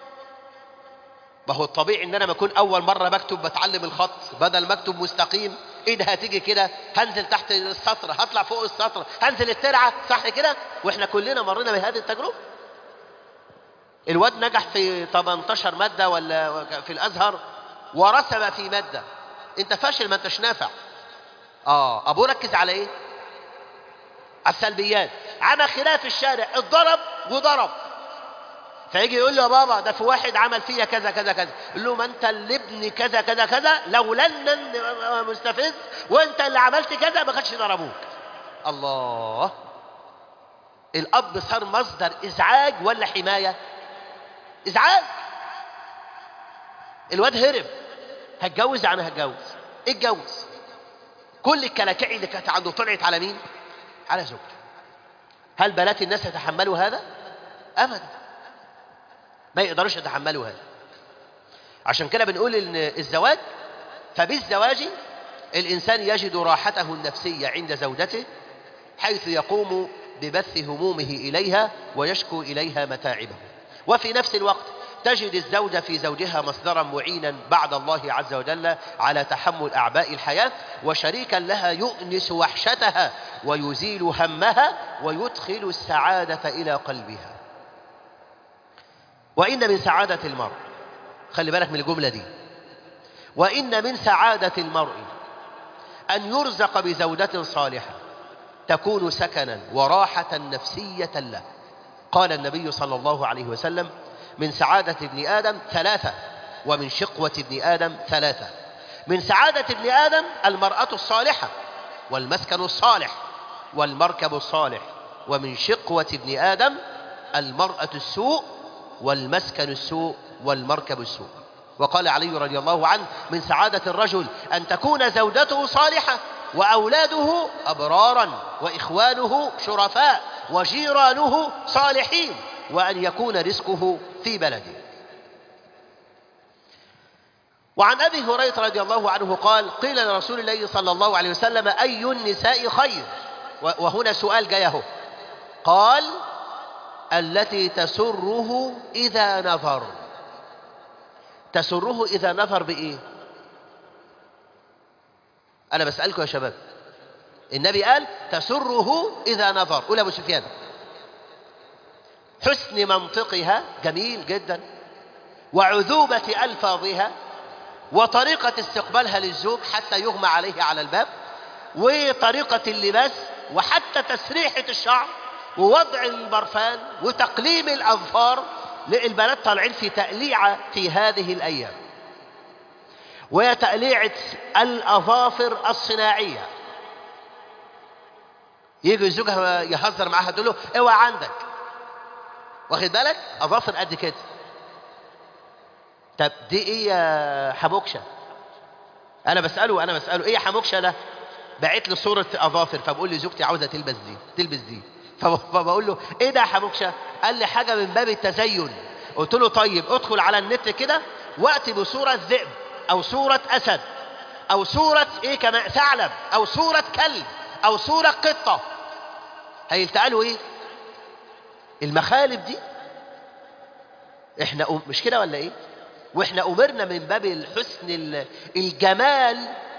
ما هو الطبيعي ان انا ما اكون اول مره بكتب بتعلم الخط بدل ما اكتب مستقيم ايدي هتيجي كده هنزل تحت السطر هطلع فوق السطر هنزل الترعه صح كده واحنا كلنا مرينا بهذه التجربه الواد نجح في 18 ماده ولا في الازهر ورسب في ماده انت فاشل ما انتش نافع اه ابوه ركز على ايه على السلبيات عمل خلاف في الشارع اتضرب وضرب فيجي يقول له يا بابا ده في واحد عمل فيا كذا كذا كذا يقول له ما انت اللي ابني كذا كذا كذا لولا ان مستفز وانت اللي عملت كذا ما كانش ضربوك الله الاب صار مصدر ازعاج ولا حمايه ازعاج الواد هرب هتجوز يعني هتجوز اتجوز كل الكلاكيع اللي كانت عنده طلعت على مين على زوجته هل بنات الناس يتحملوا هذا ابدا ما يقدروش يتحملوا هذا عشان كده بنقول ان الزواج فبالزواج الانسان يجد راحته النفسيه عند زوجته حيث يقوم ببث همومه اليها ويشكو اليها متاعبه وفي نفس الوقت تجد الزوجة في زوجها مصدرا معينا بعد الله عز وجل على تحمل أعباء الحياة وشريكا لها يؤنس وحشتها ويزيل همها ويدخل السعادة إلى قلبها وإن من سعادة المرء خلي بالك من الجملة دي وإن من سعادة المرء أن يرزق بزوجة صالحة تكون سكنا وراحة نفسية له قال النبي صلى الله عليه وسلم من سعادة ابن آدم ثلاثة ومن شقوة ابن آدم ثلاثة من سعادة ابن آدم المرأة الصالحة والمسكن الصالح والمركب الصالح ومن شقوة ابن آدم المرأة السوء والمسكن السوء والمركب السوء وقال علي رضي الله عنه من سعادة الرجل أن تكون زوجته صالحة وأولاده أبرارا وإخوانه شرفاء وجيرانه صالحين وأن يكون رزقه في بلده وعن أبي هريرة رضي الله عنه قال قيل لرسول الله صلى الله عليه وسلم أي النساء خير وهنا سؤال جاي اهو قال التي تسره إذا نظر تسره إذا نظر بإيه أنا بسألكم يا شباب النبي قال تسره إذا نظر قول أبو سفيان حسن منطقها جميل جدا وعذوبة ألفاظها وطريقة استقبالها للزوج حتى يغمى عليه على الباب وطريقة اللباس وحتى تسريحة الشعر ووضع البرفان وتقليم الأظفار البنات طالعين في تقليعة في هذه الأيام وهي تقليعة الأظافر الصناعية يجي زوجها يهزر معاها تقول له اوعى عندك واخد بالك أظافر قد كده طب دي ايه يا حموكشه انا بساله انا بساله ايه يا حموكشه ده بعت لي صوره اظافر فبقول لي زوجتي عاوزه تلبس دي تلبس دي فبقول له ايه ده يا حموكشه قال لي حاجه من باب التزين قلت له طيب ادخل على النت كده واتي بصوره ذئب او صوره اسد او صوره ايه كمان ثعلب او صوره كلب او صوره قطه هيلتقلوا ايه المخالب دي احنا مش كده ولا ايه واحنا امرنا من باب الحسن الجمال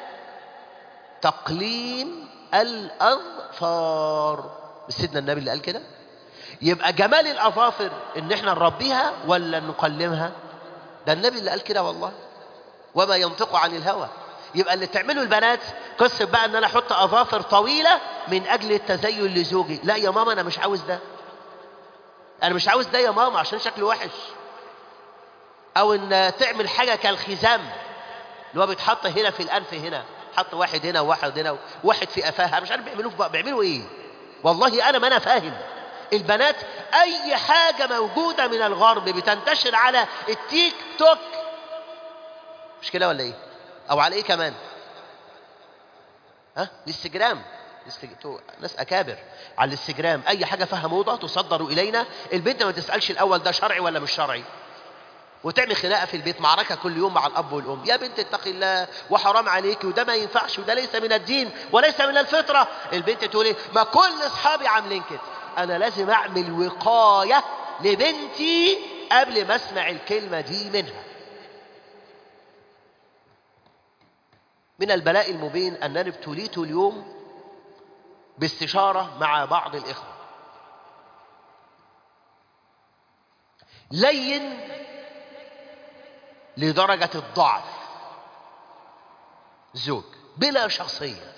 تقليم الاظفار مش سيدنا النبي اللي قال كده يبقى جمال الاظافر ان احنا نربيها ولا نقلمها ده النبي اللي قال كده والله وما ينطق عن الهوى يبقى اللي تعمله البنات قصة بقى ان انا احط اظافر طويلة من اجل التزين لزوجي لا يا ماما انا مش عاوز ده انا مش عاوز ده يا ماما عشان شكله وحش او ان تعمل حاجة كالخزام اللي هو بيتحط هنا في الانف هنا حط واحد هنا وواحد هنا وواحد في قفاها مش عارف بيعملوه في بيعملوا ايه والله انا ما انا فاهم البنات اي حاجة موجودة من الغرب بتنتشر على التيك توك مش كده ولا ايه او على ايه كمان ها الانستجرام ناس اكابر على الانستجرام اي حاجة فيها موضة تصدر الينا البنت ما تسألش الاول ده شرعي ولا مش شرعي وتعمل خناقه في البيت معركه كل يوم مع الاب والام يا بنت اتقي الله وحرام عليك وده ما ينفعش وده ليس من الدين وليس من الفطره البنت تقول ايه ما كل اصحابي عاملين كده انا لازم اعمل وقايه لبنتي قبل ما اسمع الكلمه دي منها من البلاء المبين انني ابتليت اليوم باستشاره مع بعض الاخوه لين لدرجة الضعف زوج بلا شخصية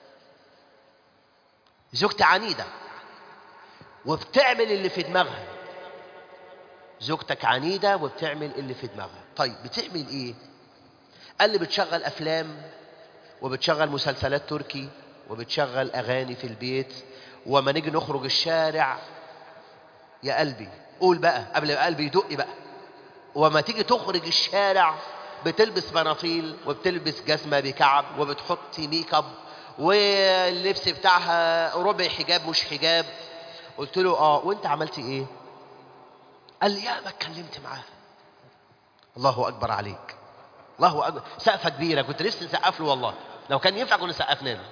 زوجتي عنيدة وبتعمل اللي في دماغها زوجتك عنيدة وبتعمل اللي في دماغها طيب بتعمل ايه قال لي بتشغل افلام وبتشغل مسلسلات تركي وبتشغل اغاني في البيت وما نيجي نخرج الشارع يا قلبي قول بقى قبل ما قلبي يدق بقى وما تيجي تخرج الشارع بتلبس بناطيل وبتلبس جزمه بكعب وبتحط ميك اب واللبس بتاعها ربع حجاب مش حجاب قلت له اه وانت عملت ايه قال لي يا ما اتكلمت معاه الله اكبر عليك الله اكبر سقفه كبيره كنت نفسي نسقف له والله لو كان ينفع كنا سقفنا له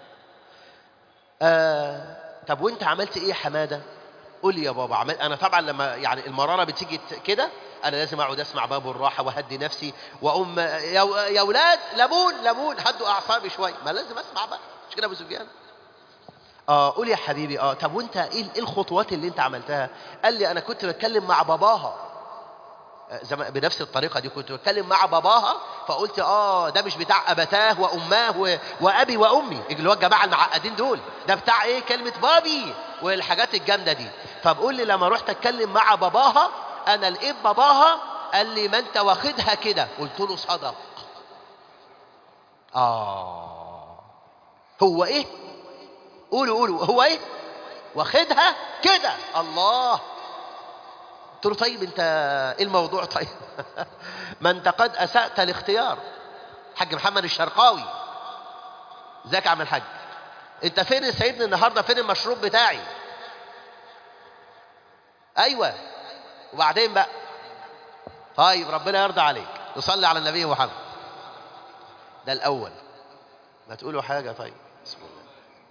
آه طب وانت عملت ايه يا حماده قول لي يا بابا عمل انا طبعا لما يعني المراره بتيجي كده انا لازم اقعد اسمع باب الراحه واهدي نفسي واقوم يا يا اولاد ليمون ليمون هدوا اعصابي شويه ما لازم اسمع بقى مش كده ابو سفيان اه قول يا حبيبي اه طب وانت ايه الخطوات اللي انت عملتها قال لي انا كنت بتكلم مع باباها زي ما- بنفس الطريقة دي كنت بتكلم مع باباها فقلت اه ده مش بتاع أبتاه وأماه و... وأبي وأمي اللي هو الجماعة المعقدين دول ده بتاع إيه كلمة بابي والحاجات الجامدة دي فبقول لي لما رحت أتكلم مع باباها أنا لقيت باباها قال لي ما أنت واخدها كده قلت له صدق آه هو إيه قولوا قولوا هو إيه واخدها كده الله قلت له طيب انت ايه الموضوع طيب ما انت قد اسأت الاختيار حاج محمد الشرقاوي ازيك يا عم الحاج انت فين يا سيدنا النهارده فين المشروب بتاعي ايوه وبعدين بقى طيب ربنا يرضى عليك نصلي على النبي محمد ده الاول ما تقولوا حاجه طيب بسم الله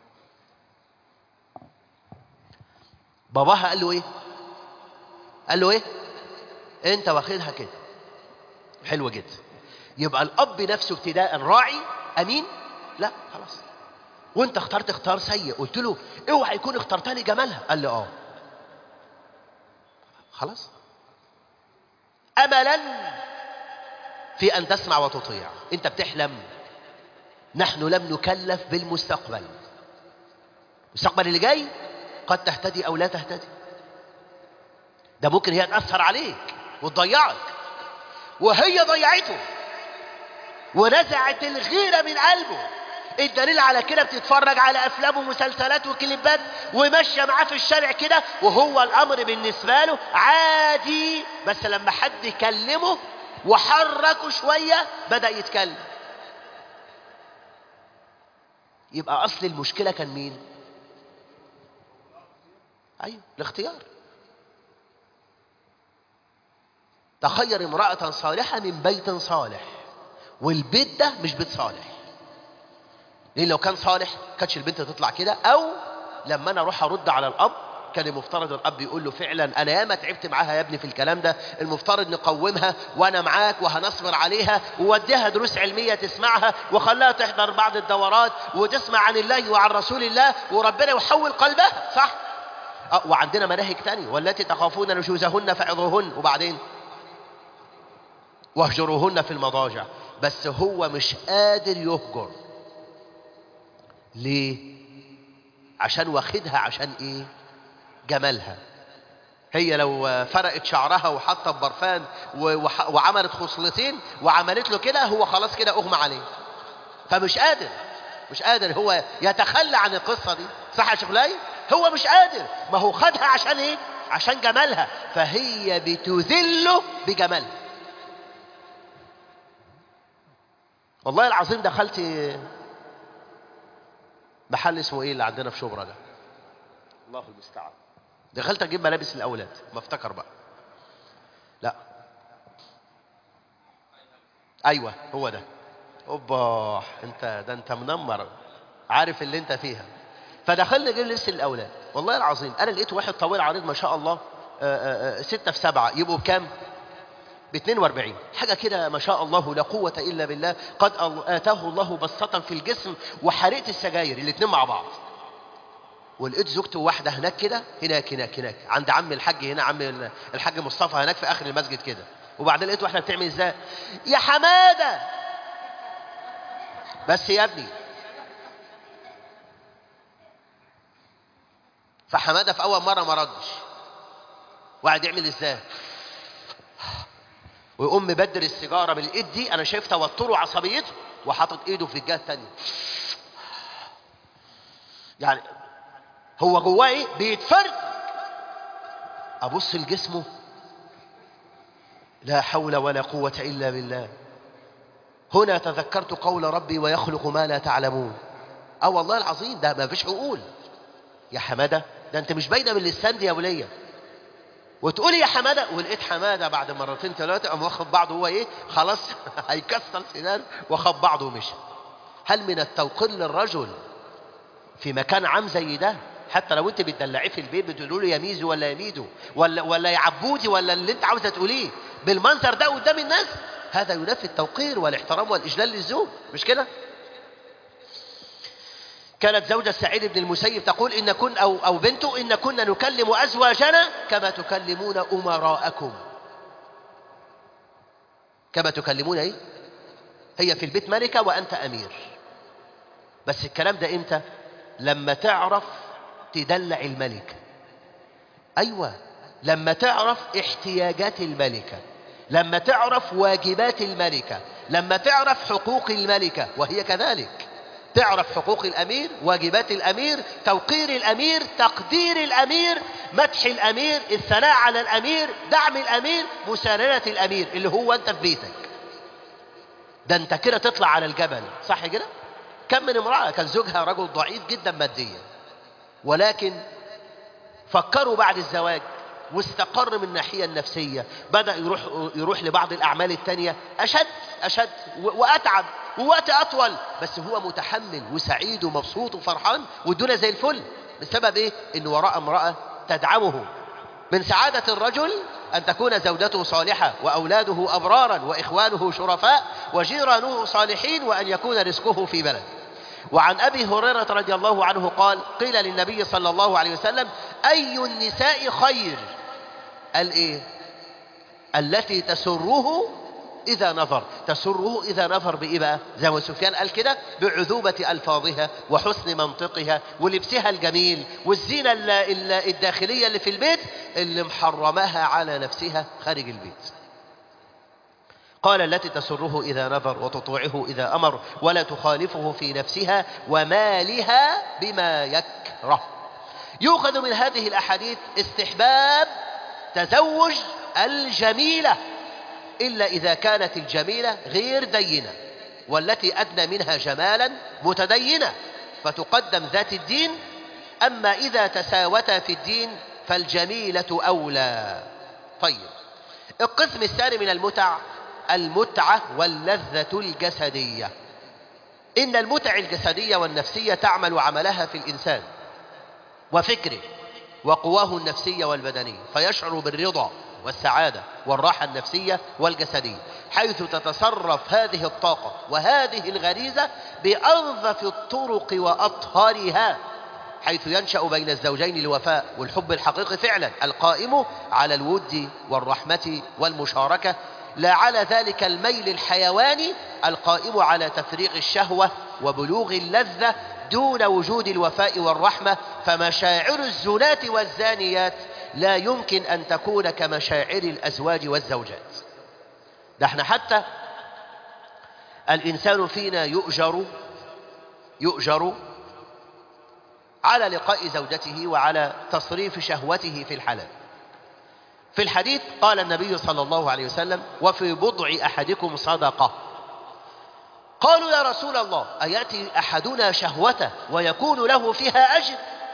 باباها قال له ايه قال له ايه انت واخدها كده حلو جدا يبقى الاب نفسه ابتداء راعي امين لا خلاص وانت اخترت اختيار سيء قلت له اوعى يكون اخترتها لي جمالها قال لي اه خلاص املا في ان تسمع وتطيع انت بتحلم نحن لم نكلف بالمستقبل المستقبل اللي جاي قد تهتدي او لا تهتدي ده ممكن هي تأثر عليك وتضيعك وهي ضيعته ونزعت الغيرة من قلبه الدليل على كده بتتفرج على افلام ومسلسلات وكليبات وماشيه معاه في الشارع كده وهو الامر بالنسبه له عادي بس لما حد كلمه وحركه شويه بدا يتكلم يبقى اصل المشكله كان مين ايوه الاختيار تخير امرأة صالحة من بيت صالح والبيت ده مش بيت صالح ليه لو كان صالح كانتش البنت تطلع كده او لما انا اروح ارد على الاب كان المفترض الاب يقول له فعلا انا ياما تعبت معاها يا ابني في الكلام ده المفترض نقومها وانا معاك وهنصبر عليها ووديها دروس علميه تسمعها وخلاها تحضر بعض الدورات وتسمع عن الله وعن رسول الله وربنا يحول قلبها صح أه وعندنا مناهج تانية والتي تخافون نشوزهن فعظوهن وبعدين واهجروهن في المضاجع بس هو مش قادر يهجر ليه عشان واخدها عشان ايه جمالها هي لو فرقت شعرها وحطت برفان و- وح- وعملت خصلتين وعملت له كده هو خلاص كده اغمى عليه فمش قادر مش قادر هو يتخلى عن القصة دي صح يا شيخ لاي هو مش قادر ما هو خدها عشان ايه عشان جمالها فهي بتذله بجمالها والله العظيم دخلت محل اسمه ايه اللي عندنا في شبرا ده الله المستعان دخلت اجيب ملابس الاولاد ما افتكر بقى لا ايوه هو ده اوبا انت ده انت منمر عارف اللي انت فيها فدخلنا نجيب لبس الاولاد والله العظيم انا لقيت واحد طويل عريض ما شاء الله آه، آه، ستة في سبعة يبقوا بكام ب 42 حاجة كده ما شاء الله لا قوة إلا بالله قد ال- آتاه الله بسطة في الجسم وحريقة السجاير الاتنين مع بعض ولقيت زوجته واحدة هناك كده هناك هناك هناك عند عم الحاج هنا عم ال- الحاج مصطفى هناك في آخر المسجد كده وبعدين لقيت واحدة بتعمل ازاي يا حمادة بس يا ابني فحمادة في أول مرة ما ردش وقعد يعمل ازاي ويقوم مبدل السيجاره بالايد دي انا شايف توتره وعصبيته وحاطط ايده في الجهه الثانيه يعني هو جواه ايه بيتفرد ابص لجسمه لا حول ولا قوه الا بالله هنا تذكرت قول ربي ويخلق ما لا تعلمون اه والله العظيم ده ما فيش عقول يا حماده ده انت مش باينه من اللسان دي يا وليه وتقولي يا حماده ولقيت حماده بعد مرتين ثلاثه قام واخد بعضه هو ايه خلاص هيكسر سنان واخد بعضه ومشي هل من التوقير للرجل في مكان عام زي ده حتى لو انت بتدلعيه في البيت بتقولوا له يا ميزو ولا يا ميدو ولا ولا يا عبودي ولا اللي انت عاوزه تقوليه بالمنظر ده قدام الناس هذا ينافي التوقير والاحترام والاجلال للزوج مش كده كانت زوجة سعيد بن المسيب تقول إن كن أو, أو بنته إن كنا نكلم أزواجنا كما تكلمون أمراءكم كما تكلمون ايه هي في البيت ملكة وأنت أمير بس الكلام ده امتى لما تعرف تدلع الملكة أيوة لما تعرف احتياجات الملكة لما تعرف واجبات الملكة لما تعرف حقوق الملكة وهي كذلك تعرف حقوق الأمير واجبات الأمير توقير الأمير تقدير الأمير مدح الأمير الثناء على الأمير دعم الأمير مساندة الأمير اللي هو أنت في بيتك ده أنت كده تطلع على الجبل صح كده كم من امرأة كان زوجها رجل ضعيف جدا ماديا ولكن فكروا بعد الزواج واستقر من الناحية النفسية بدأ يروح, يروح لبعض الأعمال التانية أشد أشد وأتعب ووقت أطول بس هو متحمل وسعيد ومبسوط وفرحان والدنيا زي الفل بسبب إيه؟ إن وراء امرأة تدعمه من سعادة الرجل أن تكون زوجته صالحة وأولاده أبرارا وإخوانه شرفاء وجيرانه صالحين وأن يكون رزقه في بلد وعن أبي هريرة رضي الله عنه قال قيل للنبي صلى الله عليه وسلم أي النساء خير قال إيه التي تسره إذا نظر تسره إذا نظر بإيه بقى زي ما سفيان قال كده بعذوبة ألفاظها وحسن منطقها ولبسها الجميل والزينة الداخلية اللي في البيت اللي محرمها على نفسها خارج البيت قال التي تسره إذا نظر وتطوعه إذا أمر ولا تخالفه في نفسها ومالها بما يكره يؤخذ من هذه الأحاديث استحباب تزوج الجميلة إلا إذا كانت الجميلة غير دينة والتي أدنى منها جمالا متدينة فتقدم ذات الدين أما إذا تساوتا في الدين فالجميلة أولى طيب القسم الثاني من المتع المتعة واللذة الجسدية إن المتع الجسدية والنفسية تعمل عملها في الإنسان وفكره وقواه النفسية والبدنية فيشعر بالرضا والسعادة والراحة النفسية والجسدية حيث تتصرف هذه الطاقة وهذه الغريزة بأنظف الطرق وأطهرها حيث ينشأ بين الزوجين الوفاء والحب الحقيقي فعلا القائم على الود والرحمة والمشاركة لا على ذلك الميل الحيواني القائم على تفريغ الشهوة وبلوغ اللذة دون وجود الوفاء والرحمة فمشاعر الزنات والزانيات لا يمكن أن تكون كمشاعر الأزواج والزوجات ده احنا حتى الإنسان فينا يؤجر يؤجر على لقاء زوجته وعلى تصريف شهوته في الحلال في الحديث قال النبي صلى الله عليه وسلم وفي بضع أحدكم صدقة قالوا يا رسول الله أيأتي أحدنا شهوته ويكون له فيها أجر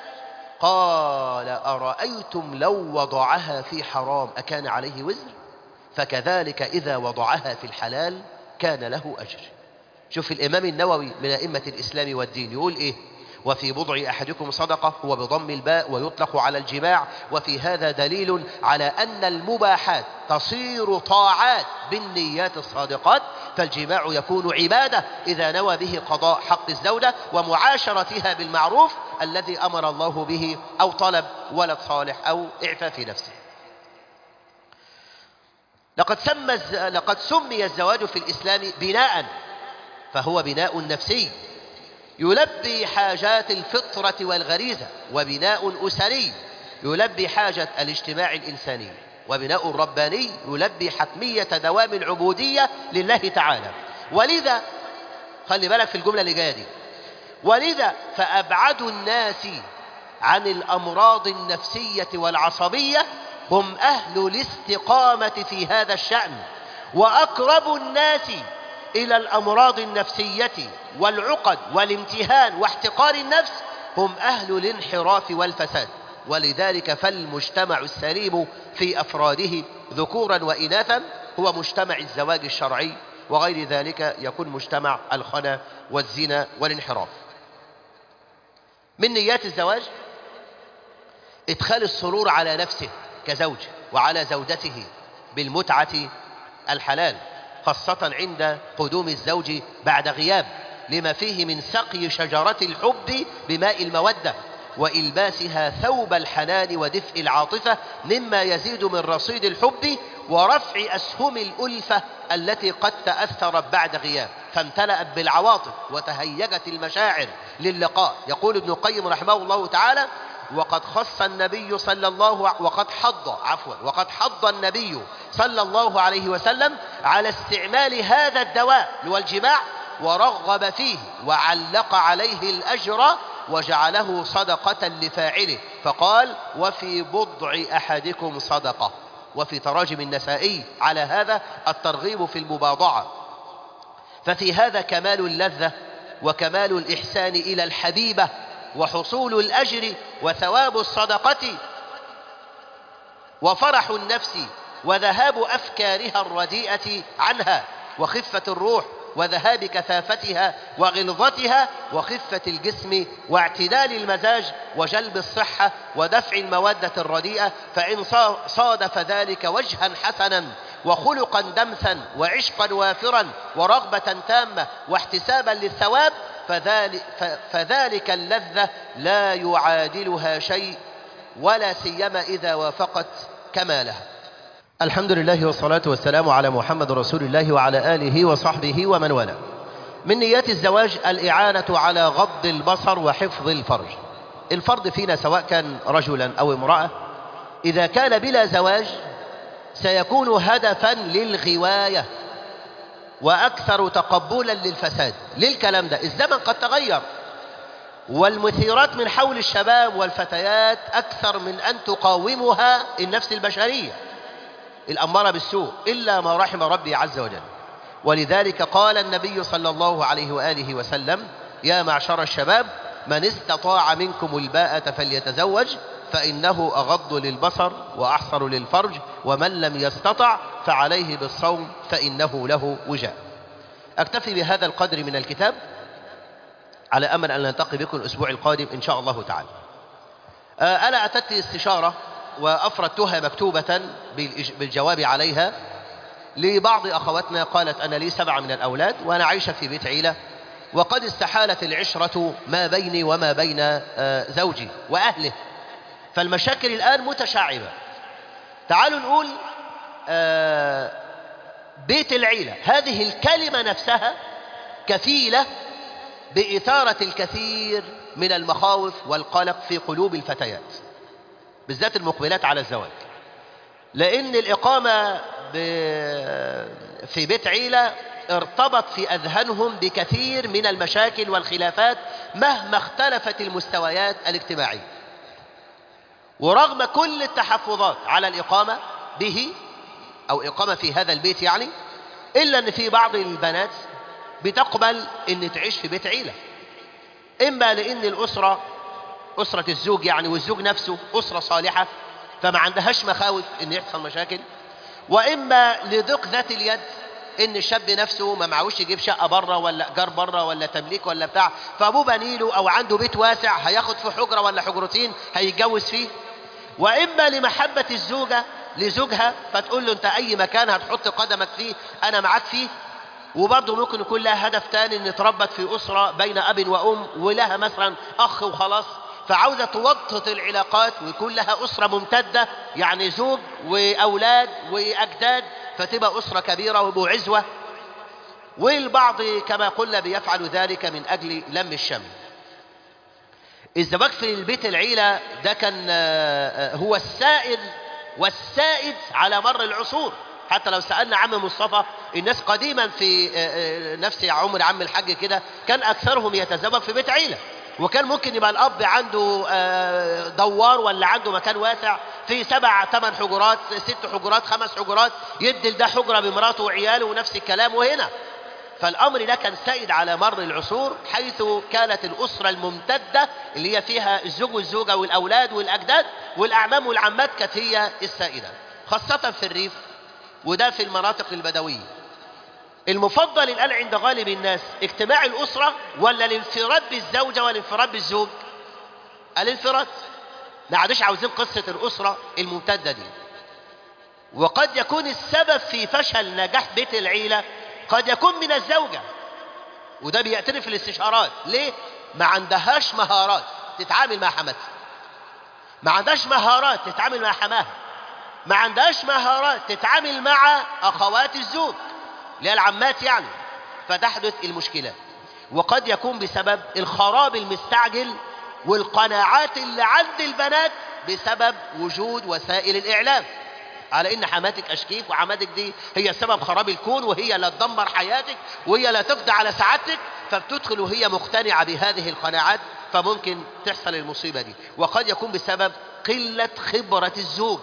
قال أرأيتم لو وضعها في حرام أكان عليه وزر فكذلك إذا وضعها في الحلال كان له أجر شوف الإمام النووي من أئمة الإسلام والدين يقول إيه وفي بضع أحدكم صدقة هو بضم الباء ويطلق على الجماع وفي هذا دليل على أن المباحات تصير طاعات بالنيات الصادقات فالجماع يكون عبادة إذا نوى به قضاء حق الزوجة ومعاشرتها بالمعروف الذي أمر الله به أو طلب ولد صالح أو إعفاف نفسه لقد, سمى لقد سمي الزواج في الإسلام بناء فهو بناء نفسي يلبي حاجات الفطرة والغريزة وبناء أسري يلبي حاجة الاجتماع الإنساني وبناء رباني يلبي حتمية دوام العبودية لله تعالى ولذا خلي بالك في الجملة اللي جاية دي ولذا فأبعد الناس عن الأمراض النفسية والعصبية هم أهل الاستقامة في هذا الشأن وأقرب الناس إلى الأمراض النفسية والعقد والامتهان واحتقار النفس هم أهل الانحراف والفساد ولذلك فالمجتمع السليم في أفراده ذكورا وإناثا هو مجتمع الزواج الشرعي وغير ذلك يكون مجتمع الخنا والزنا والانحراف من نيات الزواج إدخال السرور على نفسه كزوج وعلى زوجته بالمتعة الحلال خاصة عند قدوم الزوج بعد غياب لما فيه من سقي شجرة الحب بماء المودة وإلباسها ثوب الحنان ودفء العاطفة مما يزيد من رصيد الحب ورفع أسهم الألفة التي قد تأثرت بعد غياب فامتلأت بالعواطف وتهيجت المشاعر للقاء يقول ابن القيم رحمه الله تعالى وقد خص النبي صلى الله وقد حض عفوا وقد حض النبي صلى الله عليه وسلم على استعمال هذا الدواء والجماع ورغب فيه وعلق عليه الأجر وجعله صدقة لفاعله فقال وفي بضع أحدكم صدقة وفي تراجم النسائي على هذا الترغيب في المباضعة ففي هذا كمال اللذة وكمال الإحسان إلى الحبيبة وحصول الأجر وثواب الصدقة وفرح النفس وذهاب أفكارها الرديئة عنها وخفة الروح وذهاب كثافتها وغلظتها وخفة الجسم واعتدال المزاج وجلب الصحة ودفع المودة الرديئة فإن صادف ذلك وجها حسنا وخلقا دمثا وعشقا وافرا ورغبة تامة واحتسابا للثواب فذلك, فذلك اللذة لا يعادلها شيء ولا سيما إذا وافقت كمالها الحمد لله والصلاة والسلام على محمد رسول الله وعلى آله وصحبه ومن والاه من نيات الزواج الإعانة على غض البصر وحفظ الفرج الفرد فينا سواء كان رجلا أو امرأة إذا كان بلا زواج سيكون هدفا للغواية وأكثر تقبلا للفساد ليه الكلام ده الزمن قد تغير والمثيرات من حول الشباب والفتيات أكثر من أن تقاومها النفس البشرية الأمارة بالسوء إلا ما رحم ربي عز وجل ولذلك قال النبي صلى الله عليه وآله وسلم يا معشر الشباب من استطاع منكم الباءة فليتزوج فإنه أغض للبصر وأحصر للفرج ومن لم يستطع فعليه بالصوم فإنه له وجاء أكتفي بهذا القدر من الكتاب على أمل أن نلتقي بكم الأسبوع القادم إن شاء الله تعالى أنا أتت استشارة وأفردتها مكتوبة بالجواب عليها لبعض أخواتنا قالت أنا لي سبعة من الأولاد وأنا عايشة في بيت عيلة وقد استحالت العشرة ما بيني وما بين زوجي وأهله فالمشاكل الآن متشعبة تعالوا نقول بيت العيلة هذه الكلمة نفسها كفيلة بإثارة الكثير من المخاوف والقلق في قلوب الفتيات بالذات المقبلات على الزواج لأن الإقامة في بيت عيلة ارتبط في أذهانهم بكثير من المشاكل والخلافات مهما اختلفت المستويات الاجتماعية ورغم كل التحفظات على الإقامة به أو إقامة في هذا البيت يعني إلا أن في بعض البنات بتقبل أن تعيش في بيت عيلة إما لأن الأسرة أسرة الزوج يعني والزوج نفسه أسرة صالحة فما عندهاش مخاوف أن يحصل مشاكل وإما لضيق ذات اليد ان الشاب نفسه ما معهوش يجيب شقه بره ولا ايجار بره ولا تمليك ولا بتاع فابوه بنيله او عنده بيت واسع هياخد في حجره ولا حجرتين هيتجوز فيه واما لمحبه الزوجه لزوجها فتقول له انت اي مكان هتحط قدمك فيه انا معاك فيه وبرضه ممكن يكون لها هدف تاني ان اتربت في اسره بين اب وام ولها مثلا اخ وخلاص فعاوزه توطط العلاقات ويكون لها اسره ممتده يعني زوج واولاد واجداد فتبقى اسره كبيره وبعزوه والبعض كما قلنا بيفعل ذلك من اجل لم الشمل الزواج في البيت العيله ده كان هو السائد والسائد على مر العصور حتى لو سألنا عم مصطفى الناس قديما في نفس عمر عم الحاج كده كان أكثرهم يتزوج في بيت عيلة وكان ممكن يبقى الأب عنده دوار ولا عنده مكان واسع في سبع ثمان حجرات ست حجرات خمس حجرات يدي ده حجرة بمراته وعياله ونفس الكلام وهنا فالأمر ده كان سائد على مر العصور حيث كانت الأسرة الممتدة اللي هي فيها الزوج والزوجة والأولاد والأجداد والأعمام والعمات كانت هي السائدة خاصة في الريف وده في المناطق البدوية المفضل الآن عند غالب الناس اجتماع الأسرة ولا الانفراد بالزوجة والانفراد بالزوج الانفراد ما عادش عاوزين قصة الأسرة الممتدة دي وقد يكون السبب في فشل نجاح بيت العيلة قد يكون من الزوجة وده بيعترف في الاستشارات ليه؟ ما عندهاش مهارات تتعامل مع حماتها ما عندهاش مهارات تتعامل مع حماها ما عندهاش مهارات تتعامل مع أخوات الزوج اللي هي العمات يعني فتحدث المشكلة وقد يكون بسبب الخراب المستعجل والقناعات اللي عند البنات بسبب وجود وسائل الإعلام على ان حماتك اشكيك وحماتك دي هي سبب خراب الكون وهي لا تدمر حياتك وهي لا تقضي على سعادتك فبتدخل وهي مقتنعة بهذه القناعات فممكن تحصل المصيبة دي وقد يكون بسبب قلة خبرة الزوج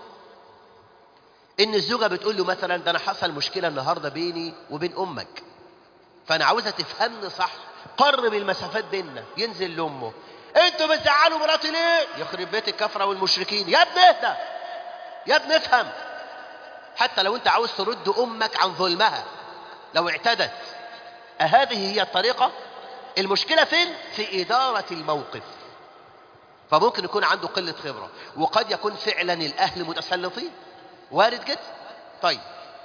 ان الزوجة بتقول له مثلا ده انا حصل مشكلة النهاردة بيني وبين امك فانا عاوزة تفهمني صح قرب المسافات بيننا ينزل لامه انتوا بتزعلوا مراتي ليه يخرب بيت الكفرة والمشركين يا ابني اهدى يا ابني افهم حتى لو انت عاوز ترد امك عن ظلمها لو اعتدت أهذه هي الطريقة المشكلة فين في إدارة الموقف فممكن يكون عنده قلة خبرة وقد يكون فعلا الأهل متسلطين وارد جدا طيب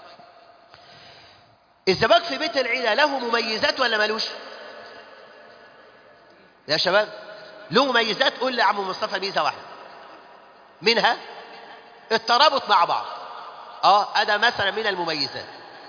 الزواج في بيت العيلة له مميزات ولا ملوش يا شباب له مميزات قول لي يا عم مصطفى ميزة واحدة منها الترابط مع بعض اه هذا مثلا من المميزات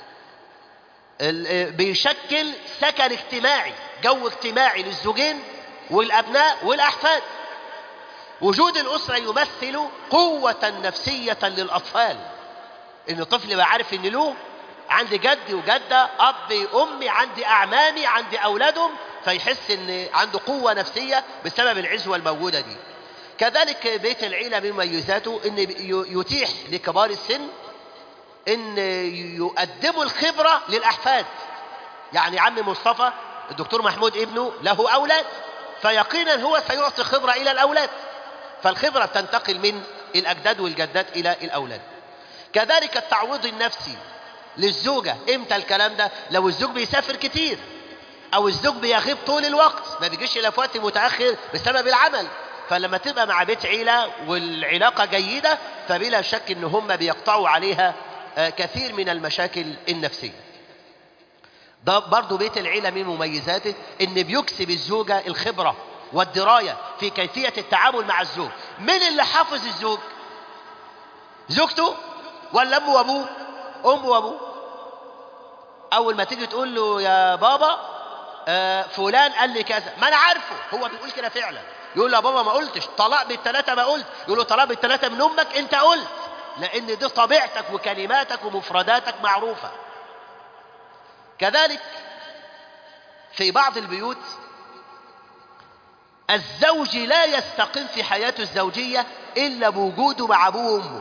بيشكل سكن اجتماعي جو اجتماعي للزوجين والابناء والاحفاد وجود الاسره يمثل قوه نفسيه للاطفال ان الطفل يبقى عارف ان له عندي جدي وجده ابي امي عندي اعمامي عندي اولادهم فيحس ان عنده قوه نفسيه بسبب العزوه الموجوده دي كذلك بيت العيله من مميزاته ان يتيح لكبار السن ان يقدموا الخبرة للأحفاد يعني عم مصطفى الدكتور محمود ابنه له أولاد فيقينا هو سيعطي خبرة إلى الأولاد فالخبرة تنتقل من الأجداد والجدات إلى الأولاد كذلك التعويض النفسي للزوجة امتى الكلام ده لو الزوج بيسافر كتير او الزوج بيغيب طول الوقت ما بيجيش الا في وقت متاخر بسبب العمل فلما تبقى مع بيت عيله والعلاقه جيده فبلا شك ان هم بيقطعوا عليها كثير من المشاكل النفسية ده برضو بيت العيلة من مميزاته ان بيكسب الزوجة الخبرة والدراية في كيفية التعامل مع الزوج من اللي حافظ الزوج زوجته ولا امه وابوه امه وابوه اول ما تيجي تقول له يا بابا آه فلان قال لي كذا ما انا عارفه هو بيقول كده فعلا يقول له يا بابا ما قلتش طلاق بالثلاثه ما قلت يقول له طلاق بالثلاثه من امك انت قلت لأن دي طبيعتك وكلماتك ومفرداتك معروفة كذلك في بعض البيوت الزوج لا يستقيم في حياته الزوجية إلا بوجوده مع أبوه وأمه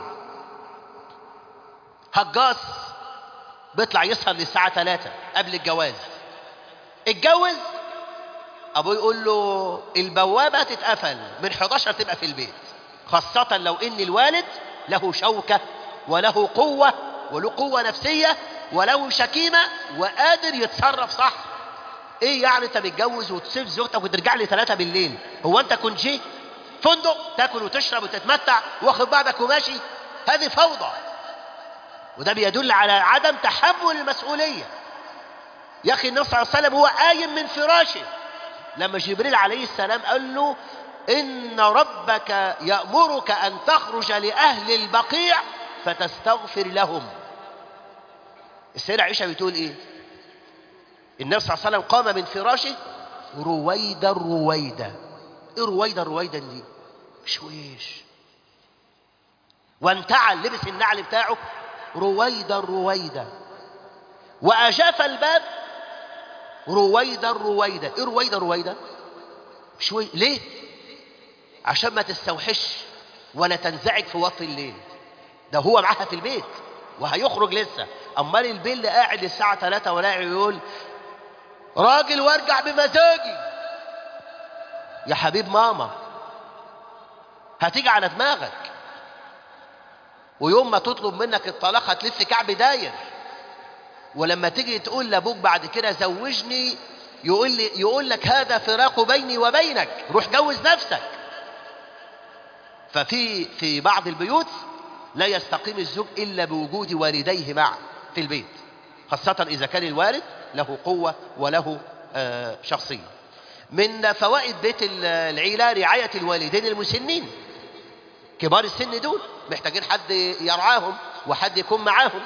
هجاص بيطلع يسهر للساعة 3 قبل الجواز اتجوز أبوه يقول له البوابة تتقفل من 11 تبقى في البيت خاصة لو إن الوالد له شوكة وله قوة وله قوة نفسية وله شكيمة وقادر يتصرف صح ايه يعني انت متجوز وتسيب زوجتك وترجع لي ثلاثة بالليل هو انت كنت جي فندق تاكل وتشرب وتتمتع واخد بعضك وماشي هذه فوضى وده بيدل على عدم تحمل المسؤولية يا اخي النبي صلى الله عليه وسلم هو قايم من فراشه لما جبريل عليه السلام قال له إن ربك يأمرك أن تخرج لأهل البقيع فتستغفر لهم السيدة عائشة بتقول إيه النبي صلى الله عليه وسلم قام من فراشه رويدا رويدا إيه رويدا رويدا دي شويش وانتعل لبس النعل بتاعه رويدا رويدا وأجاف الباب رويدا رويدا إيه رويدا رويدا شوي ليه عشان ما تستوحش ولا تنزعج في وقت الليل ده هو معاها في البيت وهيخرج لسه امال البيل قاعد الساعه 3 ولا يقول راجل وارجع بمزاجي يا حبيب ماما هتيجي على دماغك ويوم ما تطلب منك الطلاق هتلف كعب داير ولما تيجي تقول لابوك بعد كده زوجني يقول لي يقول لك هذا فراق بيني وبينك روح جوز نفسك ففي في بعض البيوت لا يستقيم الزوج الا بوجود والديه معه في البيت خاصة إذا كان الوالد له قوة وله آه شخصية من فوائد بيت العيلة رعاية الوالدين المسنين كبار السن دول محتاجين حد يرعاهم وحد يكون معاهم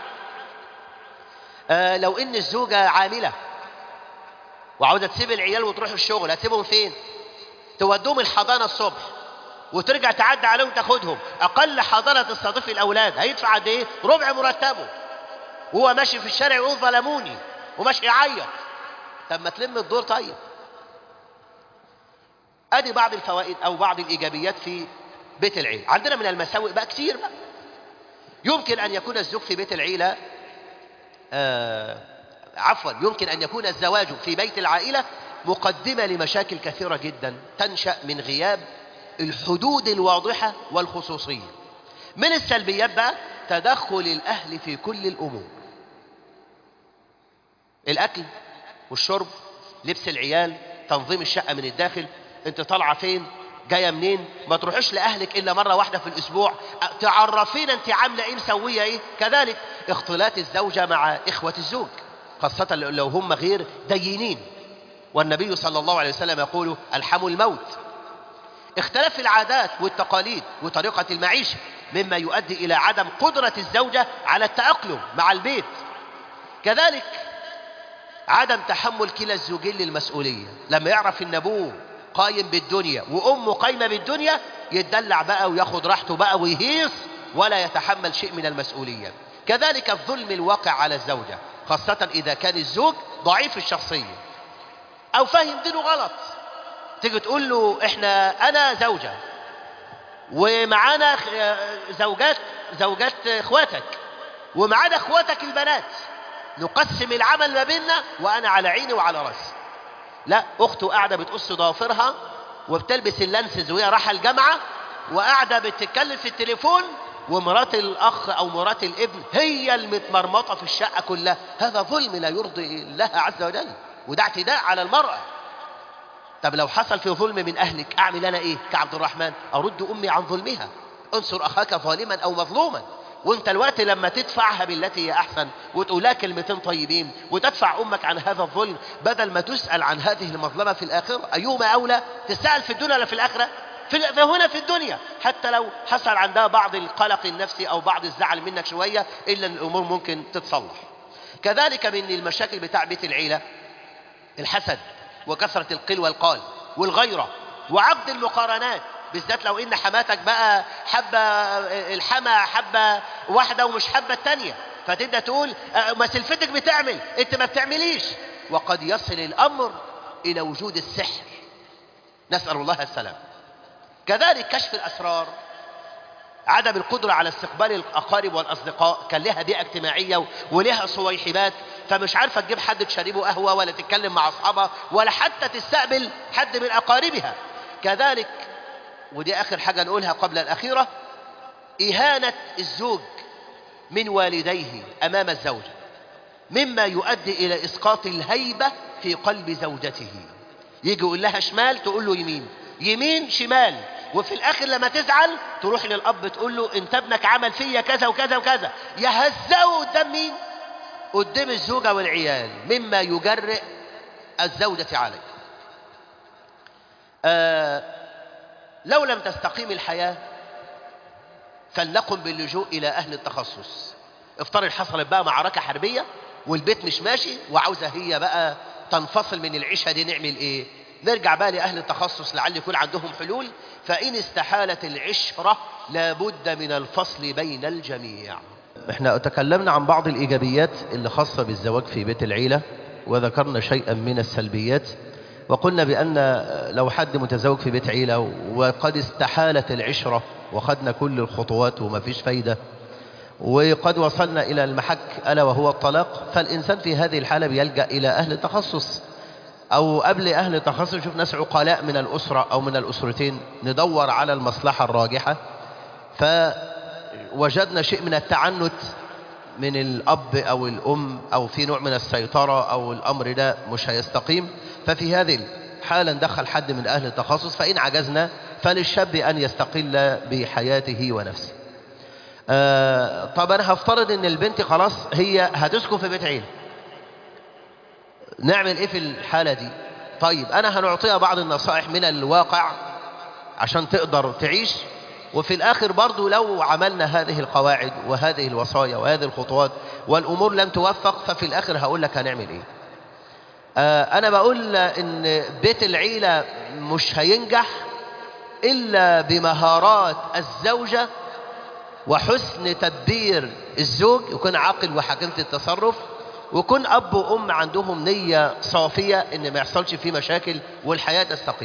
آه لو ان الزوجة عاملة وعاوزة تسيب العيال وتروح الشغل هتسيبهم فين تودوهم الحضانة الصبح وترجع تعدي عليهم تاخدهم اقل حضانة تستضيف الاولاد هيدفع قد ايه ربع مرتبه وهو ماشي في الشارع يقول ظلموني وماشي يعيط طب ما تلم الدور طيب ادي بعض الفوائد او بعض الايجابيات في بيت العيله عندنا من المساوئ بقى كتير بقى يمكن ان يكون الزوج في بيت العيله آه عفوا يمكن ان يكون الزواج في بيت العائله مقدمه لمشاكل كثيره جدا تنشا من غياب الحدود الواضحه والخصوصيه من السلبيات بقى تدخل الاهل في كل الامور الاكل والشرب لبس العيال تنظيم الشقه من الداخل انت طالعه فين جايه منين ما تروحش لاهلك الا مره واحده في الاسبوع تعرفينا انت عامله ايه مسويه ايه كذلك اختلاط الزوجه مع اخوه الزوج خاصه لو هم غير دينين والنبي صلى الله عليه وسلم يقول الحموا الموت اختلاف العادات والتقاليد وطريقه المعيشه مما يؤدي الى عدم قدره الزوجه على التاقلم مع البيت كذلك عدم تحمل كلا الزوجين للمسؤوليه لما يعرف ان ابوه قايم بالدنيا وامه قايمه بالدنيا يتدلع بقى وياخد راحته بقى ويهيص ولا يتحمل شيء من المسؤوليه كذلك الظلم الواقع على الزوجه خاصه اذا كان الزوج ضعيف الشخصيه او فاهم دينه غلط تيجي تقول له احنا انا زوجه ومعانا زوجات زوجات اخواتك ومعانا اخواتك البنات نقسم العمل ما بيننا وانا على عيني وعلى راسي لا اخته قاعده بتقص ضوافرها وبتلبس اللانسز وهي رايحه الجامعه وقاعده بتتكلم في التليفون ومرات الاخ او مرات الابن هي المتمرمطه في الشقه كلها هذا ظلم لا يرضي الله عز وجل وده اعتداء على المراه طب لو حصل في ظلم من اهلك اعمل انا ايه كعبد الرحمن ارد امي عن ظلمها انصر اخاك ظالما او مظلوما وانت الوقت لما تدفعها بالتي هي احسن وتقول لها كلمتين طيبين وتدفع امك عن هذا الظلم بدل ما تسال عن هذه المظلمه في الاخره ايهما اولى تسال في الدنيا ولا في الاخره في هنا في الدنيا حتى لو حصل عندها بعض القلق النفسي او بعض الزعل منك شويه الا ان الامور ممكن تتصلح كذلك من المشاكل بتاع بيت العيله الحسد وكثره القل والقال والغيره وعقد المقارنات بالذات لو ان حماتك بقى حبه الحما حبه واحده ومش حبه الثانيه فتبدا تقول ما سلفتك بتعمل انت ما بتعمليش وقد يصل الامر الى وجود السحر نسال الله السلام كذلك كشف الاسرار عدم القدرة على استقبال الأقارب والأصدقاء كان لها بيئة اجتماعية ولها صويحبات فمش عارفة تجيب حد تشربه قهوة ولا تتكلم مع أصحابها ولا حتى تستقبل حد من أقاربها كذلك ودي آخر حاجة نقولها قبل الأخيرة إهانة الزوج من والديه أمام الزوجة مما يؤدي إلى إسقاط الهيبة في قلب زوجته يجي يقول لها شمال تقول له يمين يمين شمال وفي الآخر لما تزعل تروح للأب تقول له أنت ابنك عمل فيا كذا وكذا وكذا يهزأه قدام مين؟ قدام الزوجة والعيال مما يجرئ الزوجة عليه آه لو لم تستقيم الحياة فلنقم باللجوء إلى أهل التخصص افترض حصلت بقى معركة حربية والبيت مش ماشي وعاوزة هي بقى تنفصل من العيشة دي نعمل ايه نرجع بقى لأهل التخصص لعل يكون عندهم حلول فإن استحالت العشرة لابد من الفصل بين الجميع احنا تكلمنا عن بعض الإيجابيات اللي خاصة بالزواج في بيت العيلة وذكرنا شيئا من السلبيات وقلنا بأن لو حد متزوج في بيت عيلة وقد استحالت العشرة وخدنا كل الخطوات وما فيش فايدة وقد وصلنا إلى المحك ألا وهو الطلاق فالإنسان في هذه الحالة بيلجأ إلى أهل التخصص أو قبل أهل التخصص نشوف ناس عقلاء من الأسرة أو من الأسرتين ندور على المصلحة الراجحة فوجدنا شيء من التعنت من الأب أو الأم أو في نوع من السيطرة أو الأمر ده مش هيستقيم ففي هذه الحالة ندخل حد من أهل التخصص فإن عجزنا فللشاب أن يستقل بحياته ونفسه آه طب أنا هفترض أن البنت خلاص هي هتسكن في بيت عيلة نعمل إيه في الحالة دي طيب أنا هنعطيها بعض النصائح من الواقع عشان تقدر تعيش وفي الآخر برضو لو عملنا هذه القواعد وهذه الوصايا وهذه الخطوات والأمور لم توفق ففي الآخر هقول لك هنعمل إيه آه أنا بقول إن بيت العيلة مش هينجح إلا بمهارات الزوجة وحسن تدبير الزوج يكون عاقل وحكيم في التصرف ويكون أب وأم عندهم نية صافية إن ما يحصلش فيه مشاكل والحياة تستقيم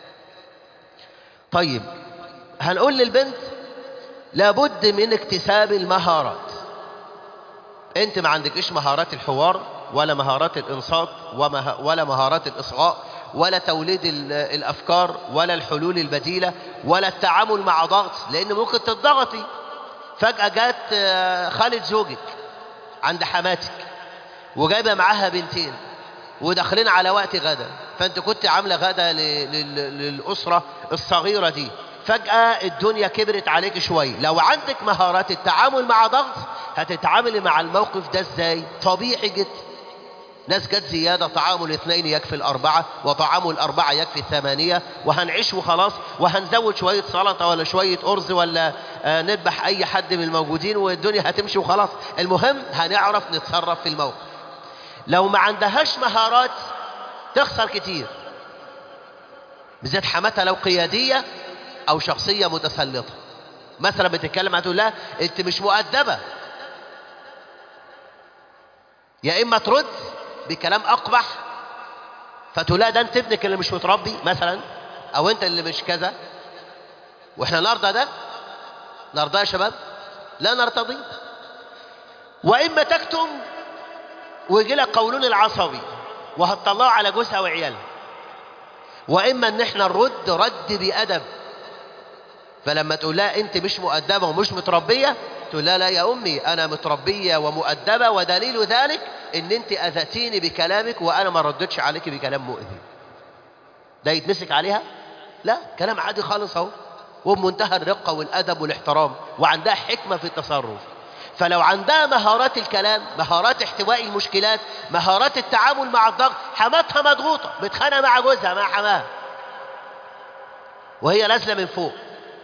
طيب هنقول للبنت لابد من اكتساب المهارات انت ما عندكش مهارات الحوار ولا مهارات الانصات ومه... ولا مهارات الاصغاء ولا توليد الافكار ولا الحلول البديله ولا التعامل مع ضغط لان ممكن تضغطي فجاه جات خالد زوجك عند حماتك وجايبه معاها بنتين وداخلين على وقت غدا فانت كنت عامله غدا ل... ل... للاسره الصغيره دي فجأة الدنيا كبرت عليك شوية لو عندك مهارات التعامل مع ضغط هتتعاملي مع الموقف ده ازاي طبيعي جدا ناس جت زيادة طعام الاثنين يكفي الأربعة وطعام الأربعة يكفي الثمانية وهنعيش وخلاص وهنزود شوية سلطة ولا شوية أرز ولا آه نذبح أي حد من الموجودين والدنيا هتمشي وخلاص المهم هنعرف نتصرف في الموقف لو ما عندهاش مهارات تخسر كتير بالذات حماتها لو قيادية أو شخصية متسلطة مثلا بتتكلم هتقول لها أنت مش مؤدبة يا إما ترد بكلام أقبح فتقول لها ده أنت ابنك اللي مش متربي مثلا أو أنت اللي مش كذا وإحنا نرضى ده نرضى يا شباب لا نرتضي وإما تكتم ويجي لك قولون العصبي وهتطلعه على جوزها وعيالها وإما إن إحنا نرد رد بأدب فلما تقول لها انت مش مؤدبه ومش متربيه تقول لها لا يا امي انا متربيه ومؤدبه ودليل ذلك ان انت اذتيني بكلامك وانا ما ردتش عليك بكلام مؤذي ده يتمسك عليها لا كلام عادي خالص اهو وبمنتهى الرقه والادب والاحترام وعندها حكمه في التصرف فلو عندها مهارات الكلام مهارات احتواء المشكلات مهارات التعامل مع الضغط حماتها مضغوطه بتخانق مع جوزها مع حماها وهي نازله من فوق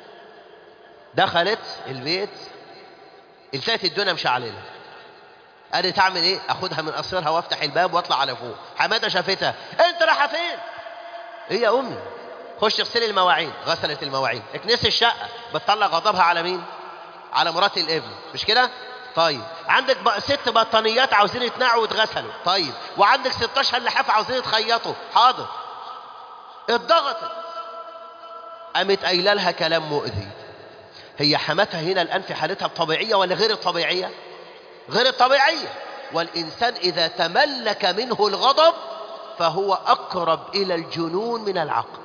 دخلت البيت التقت الدنيا مشعلله قالت تعمل ايه اخدها من قصرها وافتح الباب واطلع على فوق حماده شافتها انت رايحه فين ايه يا امي خش اغسلي المواعين غسلت المواعين اكنسي الشقه بتطلع غضبها على مين على مرات الابن مش كده طيب عندك بق... ست بطانيات عاوزين يتنقعوا ويتغسلوا طيب وعندك 16 لحاف عاوزين يتخيطوا حاضر اتضغطت قامت قايله لها كلام مؤذي هي حماتها هنا الآن في حالتها الطبيعية ولا غير الطبيعية غير الطبيعية والإنسان إذا تملك منه الغضب فهو أقرب إلى الجنون من العقل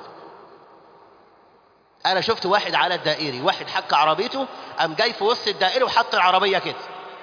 أنا شفت واحد على الدائري واحد حك عربيته قام جاي في وسط الدائري وحط العربية كده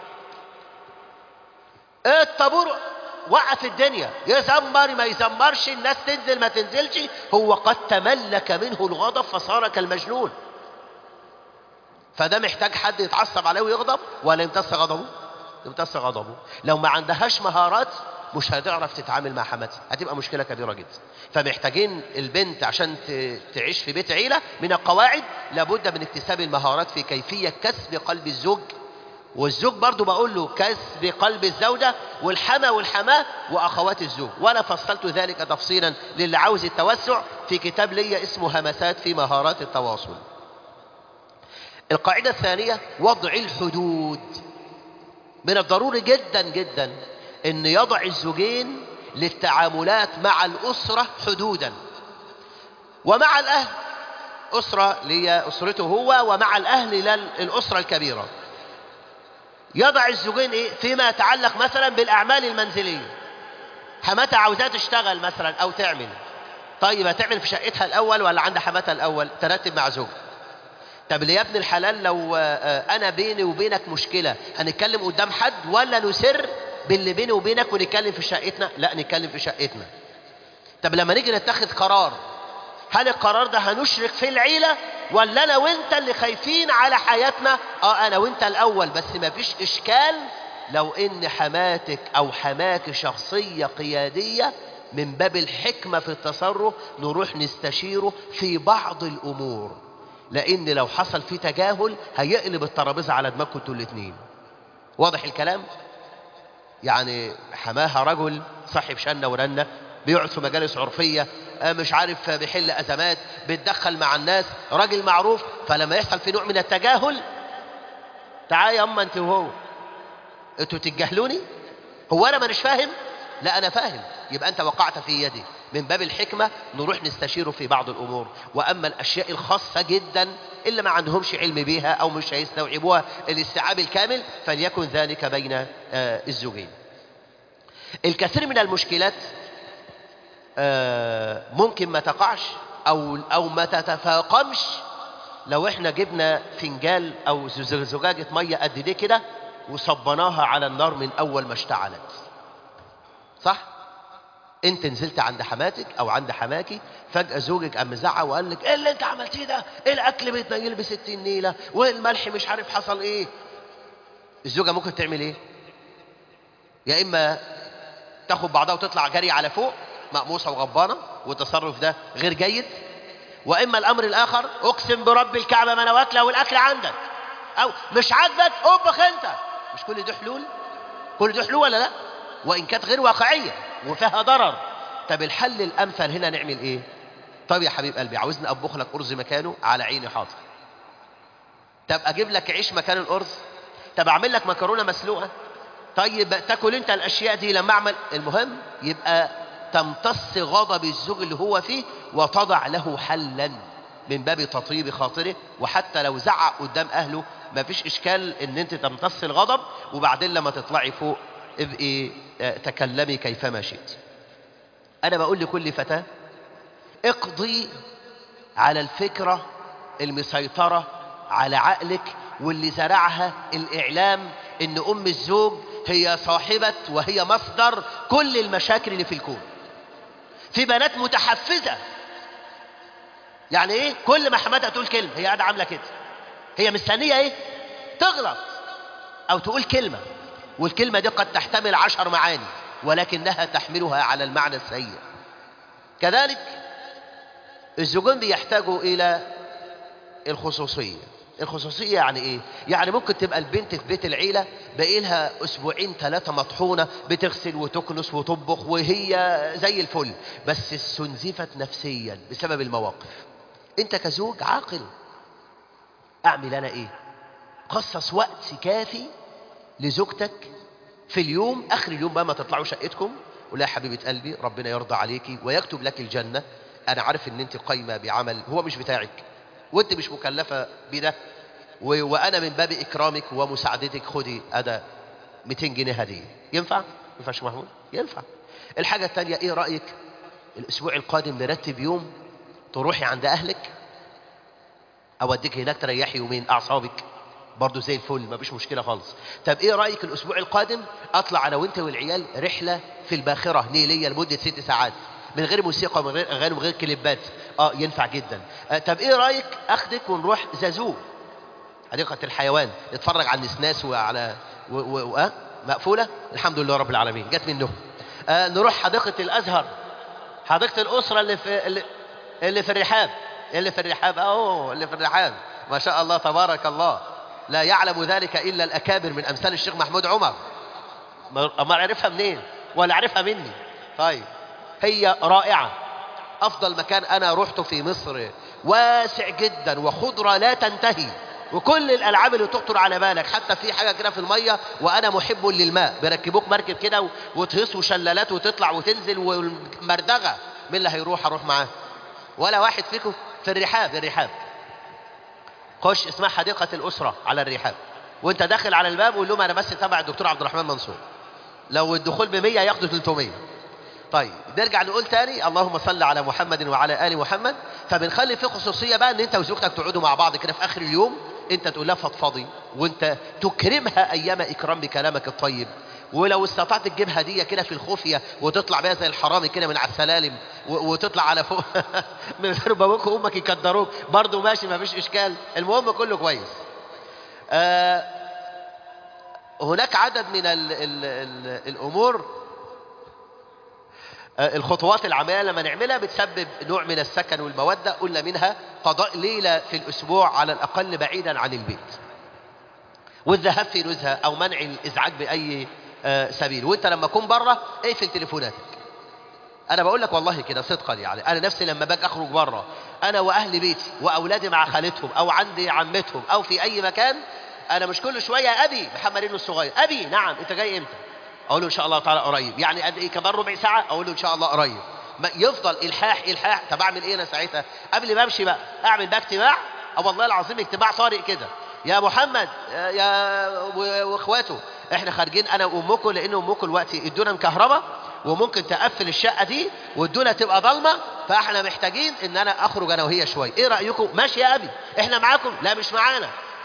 الطابور وقف الدنيا يزمر ما يزمرش الناس تنزل ما تنزلش هو قد تملك منه الغضب فصار كالمجنون فده محتاج حد يتعصب عليه ويغضب ولا يمتص غضبه يمتص غضبه لو ما عندهاش مهارات مش هتعرف تتعامل مع حماتها هتبقى مشكلة كبيرة جدا فمحتاجين البنت عشان تعيش في بيت عيلة من القواعد لابد من اكتساب المهارات في كيفية كسب قلب الزوج والزوج برضو بقول له كسب قلب الزوجة والحما والحماة وأخوات الزوج وأنا فصلت ذلك تفصيلا للي عاوز التوسع في كتاب لي اسمه همسات في مهارات التواصل القاعدة الثانية وضع الحدود من الضروري جدا جدا ان يضع الزوجين للتعاملات مع الأسرة حدودا ومع الأهل أسرة لي أسرته هو ومع الأهل للأسرة الكبيرة يضع الزوجين إيه؟ فيما يتعلق مثلا بالأعمال المنزلية حماتها عاوزاها تشتغل مثلا أو تعمل طيب هتعمل في شقتها الأول ولا عند حماتها الأول ترتب مع زوجها طب يا ابن الحلال لو انا بيني وبينك مشكلة هنتكلم قدام حد ولا نسر باللي بيني وبينك ونتكلم في شقتنا لا نتكلم في شقتنا طب لما نيجي نتخذ قرار هل القرار ده هنشرك في العيلة ولا انا وانت اللي خايفين على حياتنا اه انا وانت الاول بس ما فيش اشكال لو ان حماتك او حماك شخصية قيادية من باب الحكمة في التصرف نروح نستشيره في بعض الامور لان لو حصل فيه تجاهل هيقلب الترابيزه على دماغكم انتوا الاثنين واضح الكلام يعني حماها رجل صاحب شنه ورنه بيقعد في مجالس عرفيه آه، مش عارف آه، بيحل ازمات بيتدخل مع الناس راجل معروف فلما يحصل في نوع من التجاهل تعال يا اما انت وهو انتوا تتجاهلوني هو انا مانيش فاهم لا انا فاهم يبقى انت وقعت في يدي من باب الحكمه نروح نستشيره في بعض الامور واما الاشياء الخاصه جدا اللي ما عندهمش علم بيها او مش هيستوعبوها الاستيعاب الكامل فليكن ذلك بين آه، الزوجين الكثير من المشكلات آه، ممكن ما تقعش او او ما تتفاقمش لو احنا جبنا فنجال او زج- زجاجه ميه قد دي كده وصبناها على النار من اول ما اشتعلت صح انت نزلت عند حماتك او عند حماكي فجاه زوجك قام مزعق وقال لك ايه اللي انت عملتيه ده ايه الاكل بيتنيل ب 60 نيله والملح مش عارف حصل ايه الزوجه ممكن تعمل ايه يا اما تاخد بعضها وتطلع جري على فوق مقموصه وغضبانه والتصرف ده غير جيد واما الامر الاخر اقسم برب الكعبه ما انا واكله والاكل عندك او مش عاجبك اطبخ انت مش كل دي حلول كل دي حلول ولا لا وان كانت غير واقعيه وفيها ضرر طب الحل الامثل هنا نعمل ايه طب يا حبيب قلبي عاوزني اطبخ لك ارز مكانه على عيني حاضر طب اجيب لك عيش مكان الارز طب اعمل لك مكرونه مسلوقه طيب تاكل انت الاشياء دي لما اعمل المهم يبقى تمتص غضب الزوج اللي هو فيه وتضع له حلا من باب تطيب خاطره وحتى لو زعق قدام اهله ما فيش اشكال ان انت تمتص الغضب وبعدين لما تطلعي فوق ابقي آه، تكلمي كيفما شئت انا بقول لكل فتاه اقضي على الفكره المسيطره على عقلك واللي زرعها الاعلام ان ام الزوج هي صاحبه وهي مصدر كل المشاكل اللي في الكون في بنات متحفزه يعني ايه كل ما حماتها تقول كلمه هي قاعده عامله كده هي مستنيه ايه تغلط او تقول كلمه والكلمه دي قد تحتمل عشر معاني ولكنها تحملها على المعنى السيء كذلك الزوجين بيحتاجوا الى الخصوصيه الخصوصيه يعني ايه يعني ممكن تبقى البنت في بيت العيله باقي لها اسبوعين ثلاثه مطحونه بتغسل وتكنس وتطبخ وهي زي الفل بس استنزفت نفسيا بسبب المواقف انت كزوج عاقل اعمل انا ايه خصص وقت كافي لزوجتك في اليوم اخر اليوم بقى ما تطلعوا شقتكم ولا يا حبيبه قلبي ربنا يرضى عليكي ويكتب لك الجنه انا عارف ان انت قايمه بعمل هو مش بتاعك وانت مش مكلفه بده و... وانا من باب اكرامك ومساعدتك خدي ادا 200 جنيه هديه ينفع ما ينفعش محمود ينفع الحاجه الثانيه ايه رايك الاسبوع القادم نرتب يوم تروحي عند اهلك اوديك هناك تريحي يومين اعصابك برضه زي الفل مفيش مشكله خالص طب ايه رايك الاسبوع القادم اطلع انا وانت والعيال رحله في الباخره نيليه لمده ست ساعات من غير موسيقى ومن غير اغاني ومن غير كليبات اه ينفع جدا آه طب ايه رايك اخدك ونروح زازو حديقه الحيوان نتفرج على النسناس وعلى و... و... و... آه مقفوله الحمد لله رب العالمين جت منهم آه نروح حديقه الازهر حديقه الاسره اللي في اللي, اللي في الرحاب اللي في الرحاب اهو اللي في الرحاب ما شاء الله تبارك الله لا يعلم ذلك الا الاكابر من امثال الشيخ محمود عمر ما ما عرفها منين ولا عرفها مني طيب هي رائعه افضل مكان انا رحته في مصر واسع جدا وخضره لا تنتهي وكل الالعاب اللي تخطر على بالك حتى في حاجه كده في الميه وانا محب للماء بيركبوك مركب كده وتهص وشلالات وتطلع وتنزل ومردغه مين اللي هيروح اروح معاه ولا واحد فيكم في الرحاب الرحاب خش اسمها حديقه الاسره على الرحاب وانت داخل على الباب قول لهم انا بس تبع الدكتور عبد الرحمن منصور لو الدخول ب 100 ياخدوا 300 طيب نرجع نقول تاني اللهم صل على محمد وعلى ال محمد فبنخلي في خصوصيه بقى ان انت وزوجتك تقعدوا مع بعض كده في اخر اليوم انت تقول لها فضفضي وانت تكرمها ايام اكرام بكلامك الطيب ولو استطعت تجيب هديه كده في الخفيه وتطلع بيها زي الحرامي كده من على السلالم وتطلع على فوق من غير ما ابوك وامك يقدروك برضه ماشي ما فيش اشكال المهم كله كويس آه هناك عدد من ال ال ال الامور آه، الخطوات العملية لما نعملها بتسبب نوع من السكن والمودة قلنا منها قضاء ليلة في الأسبوع على الأقل بعيدا عن البيت والذهاب في نزهة أو منع الإزعاج بأي آه، سبيل وانت لما تكون بره اقفل تليفوناتك انا بقول لك والله كده صدقا يعني انا نفسي لما باجي اخرج بره انا واهل بيتي واولادي مع خالتهم او عندي عمتهم او في اي مكان انا مش كل شويه يا ابي محمد ابنه الصغير ابي نعم انت جاي امتى اقول له ان شاء الله تعالى قريب يعني قد ايه كمان ربع ساعه اقول له ان شاء الله قريب ما يفضل الحاح الحاح طب اعمل ايه انا ساعتها قبل ما امشي بقى اعمل بقى اجتماع اه والله العظيم اجتماع طارئ كده يا محمد آه، يا و- واخواته احنا خارجين انا وامكم لان امكم الوقت ادونا مكهرباء وممكن تقفل الشقه دي والدنيا تبقى ضلمه فاحنا محتاجين ان انا اخرج انا وهي شويه ايه رايكم ماشي يا ابي احنا معاكم لا مش معانا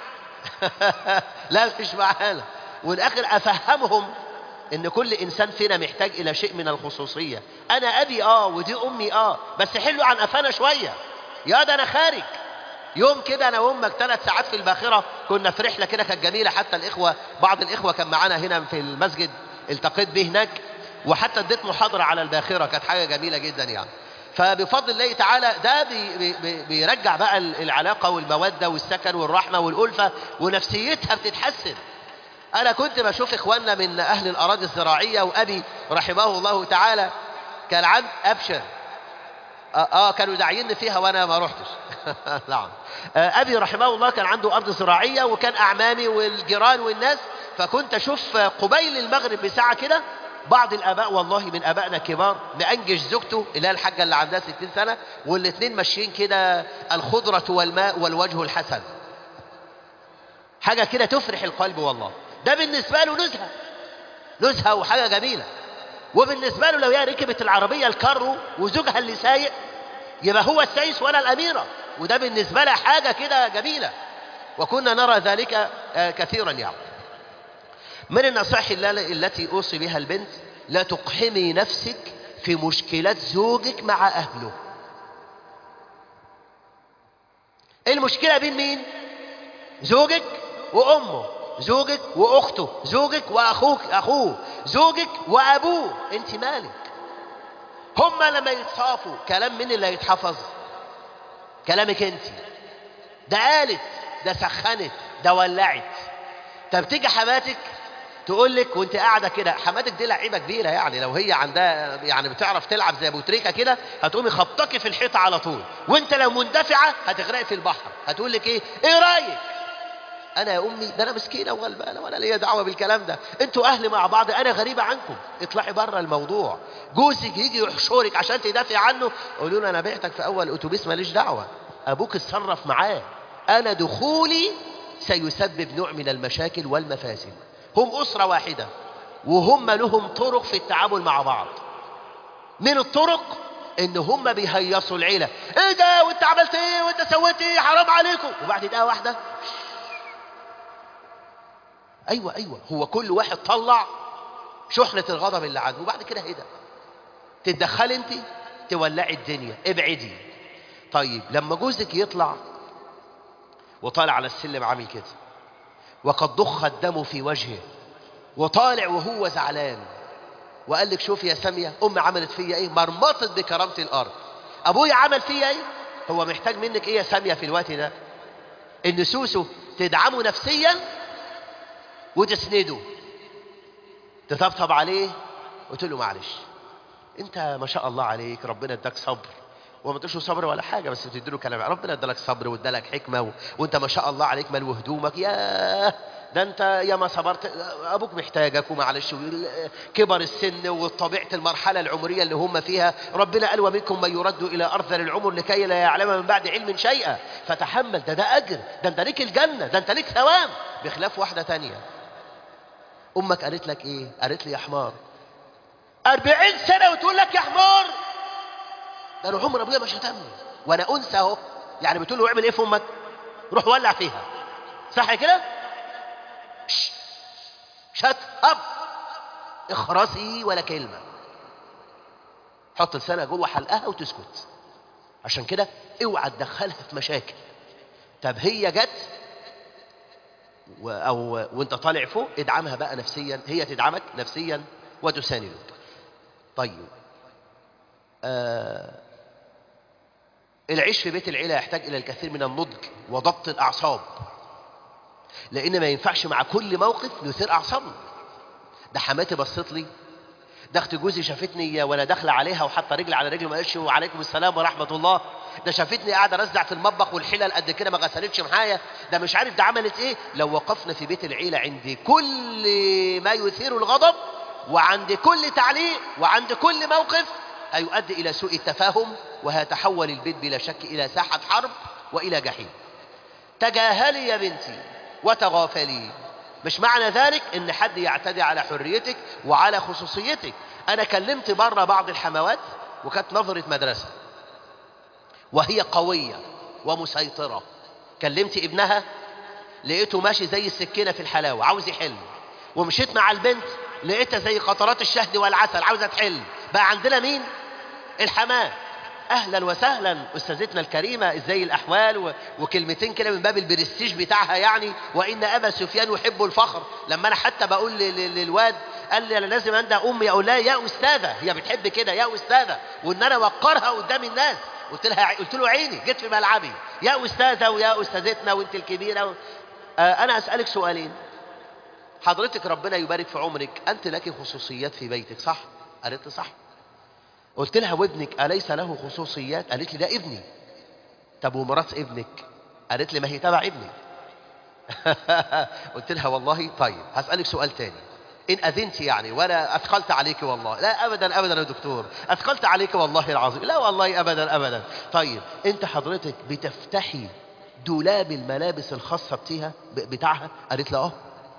لا مش معانا والاخر افهمهم ان كل انسان فينا محتاج الى شيء من الخصوصيه انا ابي اه ودي امي اه بس حلوا عن قفانا شويه يا ده انا خارج يوم كده انا وامك ثلاث ساعات في الباخره كنا في رحله كده كانت جميله حتى الاخوه بعض الاخوه كان معانا هنا في المسجد التقيت به هناك وحتى اديت محاضره على الباخره كانت حاجه جميله جدا يعني فبفضل الله تعالى ده بي بي بي بيرجع بقى العلاقه والموده والسكن والرحمه والالفه ونفسيتها بتتحسن انا كنت بشوف اخواننا من اهل الاراضي الزراعيه وابي رحمه الله تعالى كان عند ابشر اه, آه كانوا داعيني فيها وانا ما رحتش نعم آه ابي رحمه الله كان عنده ارض زراعيه وكان اعمامي والجيران والناس فكنت اشوف قبيل المغرب بساعه كده بعض الاباء والله من ابائنا الكبار مأنجش زوجته اللي هي الحاجه اللي عندها 60 سنه والاثنين ماشيين كده الخضره والماء والوجه الحسن حاجه كده تفرح القلب والله ده بالنسبه له نزهه نزهه وحاجه جميله وبالنسبه له لو هي ركبت العربيه الكارو وزوجها اللي سايق يبقى هو السايس وانا الاميره وده بالنسبه لها حاجه كده جميله وكنا نرى ذلك آه، كثيرا يعني من النصائح الل- التي اوصي بها البنت لا تقحمي نفسك في مشكلات زوجك مع اهله المشكله بين مين زوجك وامه زوجك واخته زوجك واخوك اخوه زوجك وابوه انت مالك هما لما يتصافوا كلام مين اللي هيتحفظ كلامك انت ده قالت ده سخنت ده ولعت طب تيجي حماتك تقول لك وانت قاعده كده حماتك دي لعيبه كبيره يعني لو هي عندها يعني بتعرف تلعب زي ابو تريكه كده هتقومي خبطكي في الحيطه على طول وانت لو مندفعه هتغرقي في البحر هتقول لك ايه ايه رايك انا يا امي ده انا مسكينه وغلبانه ولا ليا دعوه بالكلام ده انتوا اهل مع بعض انا غريبه عنكم اطلعي بره الموضوع جوزك يجي يحشرك عشان تدافع عنه قولوا له انا بعتك في اول اتوبيس ماليش دعوه ابوك اتصرف معاه انا دخولي سيسبب نوع من المشاكل والمفاسد هم اسره واحده وهم لهم طرق في التعامل مع بعض من الطرق ان هم بيهيصوا العيله ايه ده وانت عملت ايه وانت سويت ايه حرام عليكم وبعد دقيقه واحده ايوه ايوه هو كل واحد طلع شحنه الغضب اللي عنده وبعد كده هدى تتدخلي انت تولعي الدنيا ابعدي طيب لما جوزك يطلع وطالع على السلم عامل كده وقد ضخ الدم في وجهه وطالع وهو زعلان وقال لك شوف يا ساميه امي عملت فيا ايه مرمطت بكرامه الارض ابويا عمل فيا ايه هو محتاج منك ايه يا ساميه في الوقت ده ان سوسو تدعمه نفسيا وتسنده تطبطب عليه وتقول له معلش انت ما شاء الله عليك ربنا اداك صبر وما تقولش صبر ولا حاجه بس تدي له كلام ربنا ادالك صبر وادالك حكمه و... وانت ما شاء الله عليك ملو هدومك يا ده انت يا ما صبرت ابوك محتاجك ومعلش وال- كبر السن وطبيعه المرحله العمريه اللي هم فيها ربنا قال ومنكم من يرد الى ارذل العمر لكي لا يعلم من بعد علم شيئا فتحمل ده ده اجر ده انت ليك الجنه ده انت ليك ثواب بخلاف واحده تانية امك قالت لك ايه قالت لي يا حمار أربعين سنة وتقول لك يا حمار ده أنا عمر أبويا ما شتمني وأنا أنثى أهو يعني بتقول له اعمل إيه في أمك؟ روح ولع فيها صح كده؟ شش. شت أب اخرسي ولا كلمة حط لسانها جوه حلقها وتسكت عشان كده اوعى تدخلها في مشاكل طب هي جت و- او وانت طالع فوق ادعمها بقى نفسيا هي تدعمك نفسيا وتساندك طيب آه العيش في بيت العيلة يحتاج إلى الكثير من النضج وضبط الأعصاب لأن ما ينفعش مع كل موقف نثير أعصابنا ده حماتي بصت لي ده اخت جوزي شافتني وانا داخله عليها وحاطه رجل على رجل ما قالش وعليكم السلام ورحمه الله ده شافتني قاعده ارزع في المطبخ والحلل قد كده ما غسلتش معايا ده مش عارف ده عملت ايه لو وقفنا في بيت العيله عند كل ما يثير الغضب وعند كل تعليق وعند كل موقف هيؤدي الى سوء التفاهم وهيتحول البيت بلا شك الى ساحه حرب والى جحيم تجاهلي يا بنتي وتغافلي مش معنى ذلك ان حد يعتدي على حريتك وعلى خصوصيتك انا كلمت بره بعض الحموات وكانت نظرة مدرسة وهي قوية ومسيطرة كلمت ابنها لقيته ماشي زي السكينة في الحلاوة عاوز يحل ومشيت مع البنت لقيتها زي قطرات الشهد والعسل عاوزة تحل بقى عندنا مين الحماه اهلا وسهلا استاذتنا الكريمه ازاي الاحوال و... وكلمتين كده من باب البرستيج بتاعها يعني وان ابا سفيان يحب الفخر لما انا حتى بقول ل... ل... للواد قال لي انا لازم انده امي اقول لها يا استاذه هي بتحب كده يا استاذه وان انا اوقرها قدام الناس قلت لها قلت له عيني جيت في ملعبي يا استاذه ويا استاذتنا وانت الكبيره و... آه انا اسالك سؤالين حضرتك ربنا يبارك في عمرك انت لك خصوصيات في بيتك صح قالت لي صح قلت لها وابنك أليس له خصوصيات قالت لي ده ابني طب ومرات ابنك قالت لي ما هي تبع ابني قلت لها والله طيب هسألك سؤال تاني إن أذنت يعني ولا أثقلت عليك والله لا أبدا أبدا يا دكتور أثقلت عليك والله العظيم لا والله أبدا أبدا طيب أنت حضرتك بتفتحي دولاب الملابس الخاصة بتاعها بتاعها قالت لها اه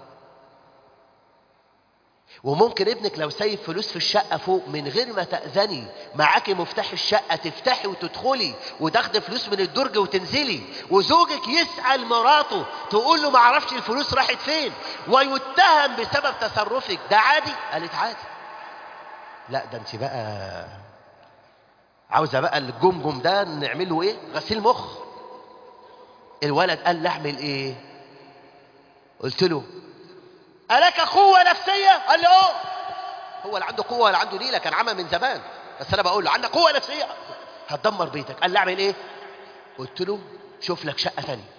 وممكن ابنك لو سايب فلوس في الشقة فوق من غير ما تأذني معاكي مفتاح الشقة تفتحي وتدخلي وتاخدي فلوس من الدرج وتنزلي وزوجك يسأل مراته تقول له معرفش الفلوس راحت فين ويتهم بسبب تصرفك ده عادي قالت عادي لا ده انت بقى عاوزة بقى الجمجم ده نعمل له ايه غسيل مخ الولد قال لي اعمل ايه قلت له ألك قوة نفسية؟ قال لي اه هو اللي عنده قوة ولا عنده نيلة كان عمى من زمان بس أنا بقول له عندك قوة نفسية هتدمر بيتك قال لي أعمل إيه؟ قلت له شوف لك شقة ثانية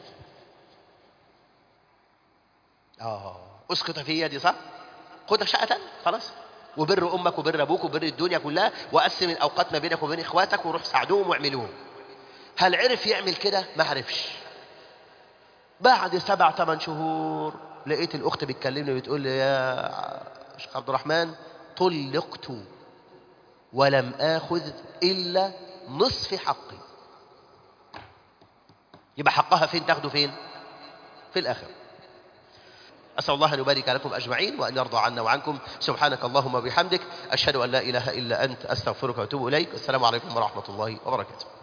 آه اسقط في يدي صح؟ خد شقة ثانية خلاص وبر أمك وبر أبوك وبر الدنيا كلها وقسم الأوقات ما بينك وبين إخواتك وروح ساعدوهم واعملوهم هل عرف يعمل كده؟ ما عرفش بعد سبع ثمان شهور لقيت الاخت بتكلمني بتقول لي يا شيخ عبد الرحمن طلقت ولم اخذ الا نصف حقي يبقى حقها فين تاخده فين في الاخره أسأل الله أن يبارك لكم أجمعين وأن يرضى عنا وعنكم سبحانك اللهم وبحمدك أشهد أن لا إله إلا أنت أستغفرك وأتوب إليك السلام عليكم ورحمة الله وبركاته